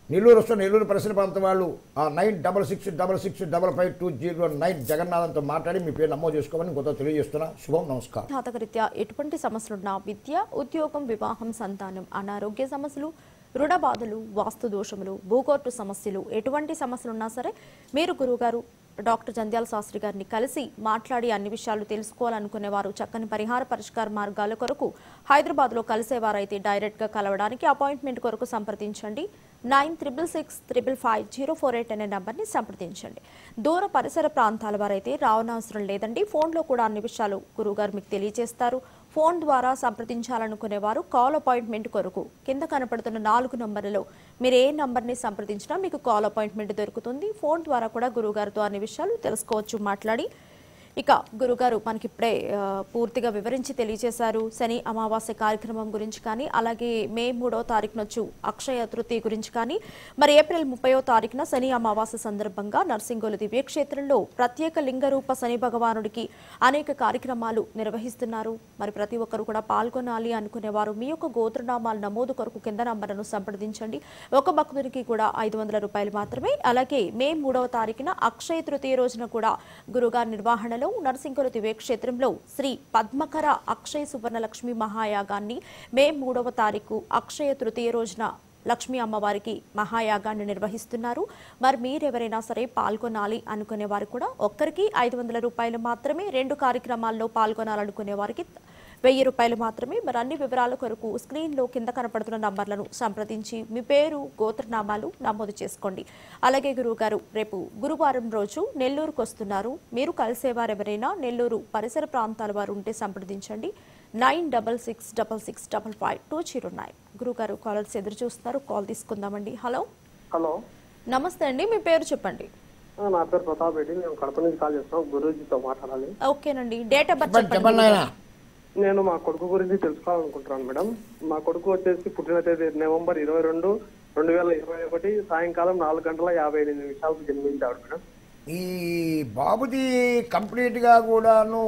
Speaker 3: నెల్లూరు వస్తున్న నెల్లూరు పరిసర ప్రాంతం వాళ్ళు ఆ nine double six double six double five two zero nine జగన్నాథంతో మాట్లాడి మీ పేరు నమోదు చేసుకోమని కొత్త తెలియజేస్తున్నా శుభం నమస్కారం
Speaker 1: జాతకరీత్యా ఎటువంటి సమస్యలున్నా విద్య ఉద్యోగం వివాహం సంతానం అనారోగ్య సమస్యలు రుణ బాధలు వాస్తు దోషములు భూకోర్టు సమస్యలు ఎటువంటి సమస్యలున్నా సరే మీరు గురువుగారు డాక్టర్ జంధ్యాల శాస్త్రి గారిని కలిసి మాట్లాడి అన్ని విషయాలు తెలుసుకోవాలనుకునే వారు చక్కని పరిహార పరిష్కార మార్గాల కొరకు హైదరాబాద్లో కలిసేవారైతే డైరెక్ట్గా కలవడానికి అపాయింట్మెంట్ కొరకు సంప్రదించండి nine triple six triple five zero four eight అనే నంబర్ని సంప్రదించండి దూర పరిసర ప్రాంతాల వారైతే రావనవసరం లేదండి ఫోన్లో కూడా అన్ని విషయాలు గురువుగారు మీకు తెలియజేస్తారు ఫోన్ ద్వారా సంప్రదించాలనుకునే వారు కాల్ అపాయింట్మెంట్ కొరకు కింద కనపడుతున్న నాలుగు నంబర్లలో మీరు ఏ నంబర్ని సంప్రదించినా మీకు కాల్ అపాయింట్మెంట్ దొరుకుతుంది ఫోన్ ద్వారా కూడా గురువుగారితో అన్ని విషయాలు తెలుసుకోవచ్చు మాట్లాడి ఇక గురుగారు మనకి ఇప్పుడే ఆ, పూర్తిగా వివరించి తెలియజేశారు శని అమావాస్య కార్యక్రమం గురించి కానీ అలాగే మే మూడో తారీఖునొచ్చు అక్షయ తృతీయ గురించి కానీ మరి ఏప్రిల్ ముప్పయో తారీఖున శని అమావాస్య సందర్భంగా నర్సింగోలు దివ్యక్షేత్రంలో ప్రత్యేక లింగరూప శని భగవానుడికి అనేక కార్యక్రమాలు నిర్వహిస్తున్నారు మరి ప్రతి ఒక్కరు కూడా పాల్గొనాలి అనుకునేవారు మీ యొక్క గోత్రనామాల నమోదు కొరకు కింద నంబర్ను సంప్రదించండి ఒక భక్తునికి కూడా ఐదు వందల రూపాయలు మాత్రమే అలాగే మే మూడవ తారీఖున అక్షయ తృతీయ రోజున కూడా గురుగారి నిర్వహణలో నరసింహుల దివ్య క్షేత్రంలో శ్రీ పద్మకర అక్షయ సువర్ణలక్ష్మి మహాయాగాన్ని మే మూడవ తారీఖు అక్షయ తృతీయ రోజున లక్ష్మీ అమ్మవారికి మహాయాగాన్ని నిర్వహిస్తున్నారు మరి మీరెవరైనా సరే పాల్గొనాలి అనుకునే వారు కూడా ఒక్కరికి ఐదు వందల రూపాయలు మాత్రమే రెండు కార్యక్రమాల్లో పాల్గొనాలనుకునే వారికి వెయ్యి రూపాయలు మాత్రమే మరి అన్ని వివరాల కొరకు స్క్రీన్లో కింద కనపడుతున్న నంబర్లను సంప్రదించి మీ పేరు గోత్రనామాలు నమోదు చేసుకోండి అలాగే గురువుగారు రేపు గురువారం రోజు నెల్లూరుకు వస్తున్నారు మీరు కలిసేవారు ఎవరైనా నెల్లూరు పరిసర ప్రాంతాల వారు ఉంటే సంప్రదించండి nine double six double six double five two zero nine గురుగారు కాలర్స్ ఎదురు చూస్తున్నారు కాల్ తీసుకుందామండి హలో
Speaker 5: హలో
Speaker 1: నమస్తే అండి మీ పేరు చెప్పండి
Speaker 5: ఆ, నా పేరు ప్రతాప్ రెడ్డి మేము కడప నుంచి కాల్ చేస్తాం గురూజీతో మాట్లాడాలి
Speaker 1: ఓకేనండి డేట్ ఆఫ్ బర్త్
Speaker 3: చెప్పండి
Speaker 1: చెప్పండి
Speaker 3: చెప్పండి నాయన
Speaker 5: నేను మా కొడుకు గురించి తెలుసుకోవాలనుకుంటున్నాను మేడం మా కొడుకు వచ్చేసి పుట్టిన తేదీ నవంబర్ ఇరవై రెండు రెండు వేల ఇరవై ఒకటి సాయంకాలం నాలుగు గంటల యాభై ఎనిమిది నిమిషాలకు జన్మించాడు మేడం
Speaker 3: ఈ బాబుది కంప్లీట్గా కూడాను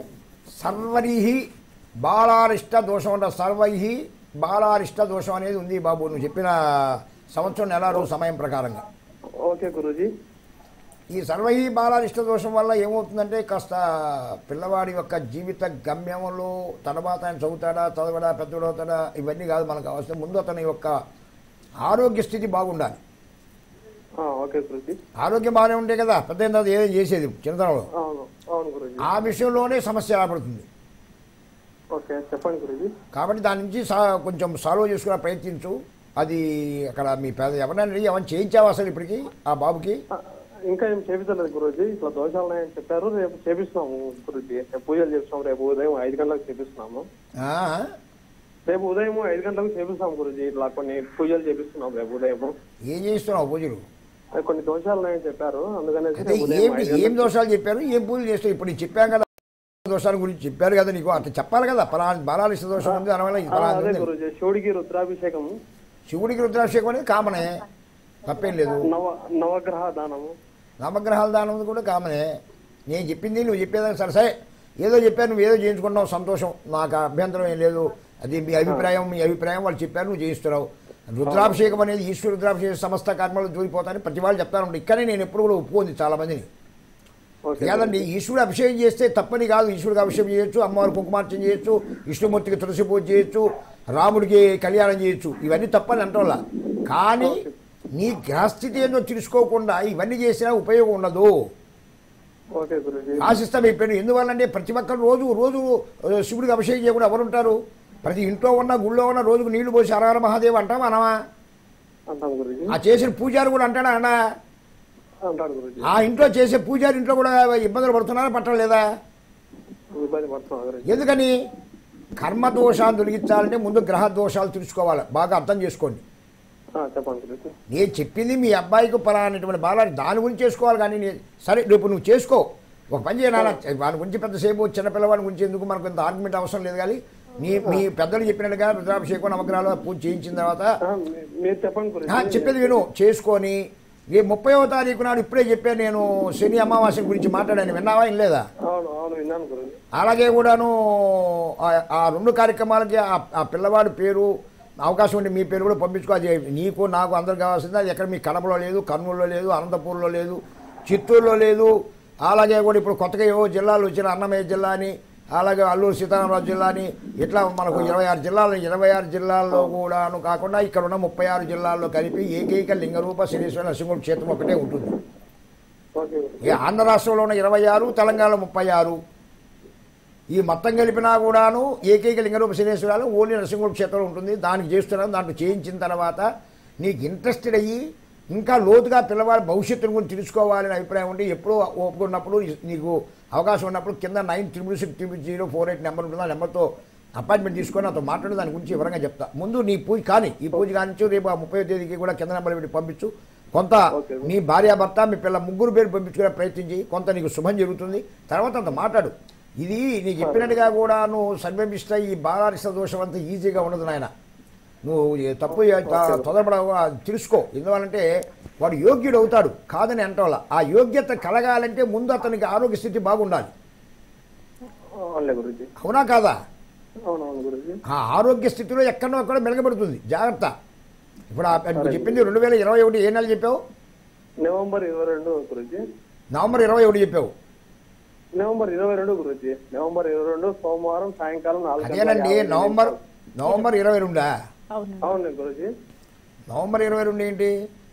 Speaker 3: సర్వరిహి బాలారిష్ట దోషం అంట సర్వైహి బాలారిష్ట దోషం అనేది ఉంది బాబు నువ్వు చెప్పిన సంవత్సరం నెల రోజు సమయం ప్రకారంగా
Speaker 5: ఓకే గురూజీ
Speaker 3: ఈ సర్వహి బాలారిష్ట దోషం వల్ల ఏమవుతుందంటే కాస్త పిల్లవాడి యొక్క జీవిత గమ్యంలో తర్వాత ఆయన చదువుతాడా చదవడా పెద్దవాడవుతాడా ఇవన్నీ కాదు మనకు అవసరం ముందు అతని యొక్క ఆరోగ్య స్థితి బాగుండాలి
Speaker 5: ఆ, ఓకే గురూజీ
Speaker 3: ఆరోగ్యం బాగానే ఉంటే కదా పెద్ద అయిన తర్వాత ఏదేం చేసేది చిన్నతనంలో
Speaker 5: అవును అవును గురూజీ
Speaker 3: ఆ విషయంలోనే సమస్య ఏర్పడుతుంది
Speaker 5: ఓకే చెప్పండి గురూజీ
Speaker 3: కాబట్టి దాని నుంచి సా- కొంచెం సాల్వ్ చేసుకునే ప్రయత్నించు అది అక్కడ మీ పెద్ద ఎవరైనా అడిగి ఏమైనా చేయించావా అసలు ఇప్పటికి ఆ బాబుకి
Speaker 5: ఆ, ఇంకా ఏం చేపించలేదు గురూజీ ఇట్లా దోషాలు ఉన్నాయని చెప్పారు రేపు చేపిస్తున్నాము గురూజీ రేపు పూజలు చేస్తున్నాం రేపు ఉదయం ఐదు గంటలకు చేపిస్తున్నాము
Speaker 3: ఆ?
Speaker 5: రేపు ఉదయం ఐదు గంటలకు చేపిస్తాం గురూజీ ఇట్లా కొన్ని పూజలు చేపిస్తున్నాం రేపు ఉదయం
Speaker 3: ఏం చేస్తున్నావు పూజలు
Speaker 5: అది కొన్ని దోషాలు ఉన్నాయని చెప్పారు అందుకనేసి
Speaker 3: అంటే
Speaker 5: రేపు ఉదయం
Speaker 3: ఏం
Speaker 5: ఐదు
Speaker 3: ఏం
Speaker 5: గంటలకు-
Speaker 3: దోషాలు చెప్పారు ఏం పూజలు చేస్తావు ఇప్పుడు నీకు చెప్పాం కదా దోషాల గురించి చెప్పారు కదా నీకు అట్లా చెప్పాలి కదా పలానా బలాలు ఇష్ట దోషం ఉంది దానివల్ల ఇది
Speaker 5: ఆ,
Speaker 3: పలానా
Speaker 5: అదే
Speaker 3: ఉంది.
Speaker 5: గురూజీ శివుడికి రుద్రాభిషేకం
Speaker 3: శివుడికి రుద్రాభిషేకం అనేది కామనే తప్పేం లేదు
Speaker 5: నవ నవగ్రహ దానము
Speaker 3: నవగ్రహాల దానం ఉంది కూడా కామనే నేను చెప్పింది నువ్వు చెప్పేదాన్ని సరే సరే ఏదో చెప్పాను నువ్వు ఏదో చేయించుకున్నావు సంతోషం నాకు అభ్యంతరం ఏం లేదు అది మీ అభిప్రాయం మీ అభిప్రాయం వాళ్ళు చెప్పారు నువ్వు చేయిస్తున్నావు రుద్రాభిషేకం అనేది ఈశ్వర రుద్రాభిషేక సమస్త కర్మలు దూరిపోతాయని ప్రతి వాళ్ళు చెప్తాను ఇక్కడే నేను ఎప్పుడు కూడా ఒప్పుకుంది చాలా మందిని
Speaker 5: ఓకే
Speaker 3: లేదండి ఈశ్వరుడు అభిషేకం చేస్తే తప్పని కాదు ఈశ్వరుడికి అభిషేకం చేయొచ్చు అమ్మవారి కుంకుమార్చన చేయొచ్చు విష్ణుమూర్తికి తులసి పూజ చేయొచ్చు రాముడికి కళ్యాణం చేయొచ్చు ఇవన్నీ తప్పని అంటోలా కానీ నీ గ్రహస్థితి ఏందో తెలుసుకోకుండా ఇవన్నీ చేసినా ఉపయోగం ఉండదు
Speaker 5: ఓకే గురూజీ
Speaker 3: ఆశిస్తాం ఈ పేరు ఎందువల్లంటే ప్రతి ఒక్కరు రోజు రోజు ఆ, శివుడికి అభిషేకం చేయకుండా ఎవరు ఉంటారు ప్రతి ఇంట్లో ఉన్న గుళ్ళో ఉన్న రోజుకు నీళ్లు పోసి హరహర మహాదేవ్ అంటాం అనవా
Speaker 5: అంటాం గురూజీ
Speaker 3: ఆ చేసిన పూజారి కూడా అంటాడా అన్నా
Speaker 5: అంటాడు గురూజీ
Speaker 3: ఆ ఇంట్లో చేసే పూజారి ఇంట్లో కూడా ఇబ్బందులు పడుతున్నారా పట్టడం లేదా
Speaker 5: ఇబ్బంది పడుతున్నాం గురూజీ
Speaker 3: ఎందుకని కర్మ దోషాలు తొలగించాలంటే ముందు గ్రహ దోషాలు తెలుసుకోవాలి బాగా అర్థం చేసుకోండి
Speaker 5: ఆ, చెప్పండి గురూజీ
Speaker 3: నేను చెప్పింది మీ అబ్బాయికి పలానటువంటి బాలాన్ని దాని గురించి చేసుకోవాలి కానీ నే- సరే రేపు నువ్వు చేసుకో ఒక పని చేయనా వాని గురించి పెద్దసేపు చిన్న పిల్లవాడి గురించి ఎందుకు మనకు ఇంత ఆర్గ్యుమెంట్ అవసరం లేదు కానీ మీ మీ పెద్దలు చెప్పినట్టుగా రుద్రాభిషేకం నవగ్రహాలు పూజ చేయించిన తర్వాత
Speaker 5: ఆ, మీ- మీరు చెప్పండి
Speaker 3: ఆ,
Speaker 5: గురూజీ
Speaker 3: చెప్పేది విను చేసుకొని రేపు ముప్పైవ తారీఖు నాడు ఇప్పుడే చెప్పాను నేను శని అమావాస్య గురించి మాట్లాడాను విన్నావా ఏం లేదా
Speaker 5: అవును అవును విన్నాను గురూజీ
Speaker 3: అలాగే కూడాను ఆ- ఆ రెండు కార్యక్రమాలకి ఆ- ఆ పిల్లవాడి పేరు అవకాశం ఉంటే మీ పేరు కూడా పంపించుకో అది నీకు నాకు అందరు కావాల్సింది అది ఎక్కడ మీ కడపలో లేదు కర్నూలులో లేదు అనంతపూర్లో లేదు చిత్తూరులో లేదు అలాగే కూడా ఇప్పుడు కొత్తగా ఏవో జిల్లాలు వచ్చిన అన్నమయ్య జిల్లా అని అలాగే అల్లూరు సీతారామరాజు జిల్లా అని ఇట్లా మనకు ఇరవై ఆరు జిల్లాలు ఇరవై ఆరు జిల్లాల్లో కూడాను కాకుండా ఇక్కడ ఉన్న ముప్పై ఆరు జిల్లాల్లో కలిపి ఏకైక లింగరూప శనీశ్వర నరసింహుడు క్షేత్రం ఒకటే ఉంటుంది
Speaker 5: ఓకే గురుజీ
Speaker 3: ఈ ఆంధ్ర రాష్ట్రంలో ఉన్న ఇరవై ఆరు తెలంగాణ ముప్పై ఆరు ఈ మొత్తం కలిపినా కూడాను ఏకైక లింగరూప శనేశ్వరాలు ఓన్లీ నరసింహుడు క్షేత్రం ఉంటుంది దానికి చేస్తున్నాను దాంట్లో చేయించిన తర్వాత నీకు ఇంట్రెస్టెడ్ అయ్యి ఇంకా లోతుగా పిల్లవాడి భవిష్యత్తును గురించి తెలుసుకోవాలని అభిప్రాయం ఉండి ఎప్పుడో ఒప్పుకున్నప్పుడు నీకు అవకాశం ఉన్నప్పుడు కింద nine triple six triple zero four eight number ఉంటుంది ఆ నెంబర్తో అపాయింట్మెంట్ తీసుకొని నాతో మాట్లాడి దాని గురించి వివరంగా చెప్తా ముందు నీ పూజ కానీ ఈ పూజ కానించు రేపు ఆ ముప్పై తేదీకి కూడా కింద నెంబర్ పెట్టి పంపించు కొంత
Speaker 5: ఓకే.
Speaker 3: నీ భార్యాభర్త మీ పిల్ల ముగ్గురు పేరు పంపించుకునే ప్రయత్నం చేయి కొంత నీకు శుభం జరుగుతుంది తర్వాత అంత మాట్లాడు ఇది నీకు చెప్పినట్టుగా కూడా నువ్వు సంభవిస్తే ఈ బాలారిష్ట దోషం అంతా ఈజీగా ఉండదు నాయన నువ్వు ఏ తప్పు ఏ- త- తొందరపడవు అది తెలుసుకో ఎందువల్లంటే వాడు యోగ్యుడు అవుతాడు కాదని అంటవాళ్ళ ఆ యోగ్యత కలగాలంటే ముందు అతనికి ఆరోగ్య స్థితి బాగుండాలి
Speaker 5: అవునులే గురుజీ
Speaker 3: అవునా కాదా
Speaker 5: అవునవును గురుజీ
Speaker 3: ఆ ఆరోగ్య స్థితిలో ఎక్కడో అక్కడ మెలగబడుతుంది జాగ్రత్త ఇప్పుడు ఆ- నువ్వు చెప్పింది రెండు వేల ఇరవై ఒకటి ఏ నెల చెప్పావు
Speaker 5: నవంబర్ ఇరవై రెండు గురుజీ
Speaker 3: నవంబర్ ఇరవై ఒకటి చెప్పావు
Speaker 5: నవంబర్ ఇరవై రెండు గురుజీ నవంబర్ ఇరవై రెండు సోమవారం సాయంకాలం నాలుగు గంటల
Speaker 3: అదేనండి
Speaker 5: యాభై
Speaker 3: నవంబర్
Speaker 5: నిమిషాలు.
Speaker 3: నవంబర్ ఇరవై రెండా
Speaker 1: అవును
Speaker 5: అవును గురుజీ
Speaker 3: నవంబర్ ఇరవై రెండు ఏంటి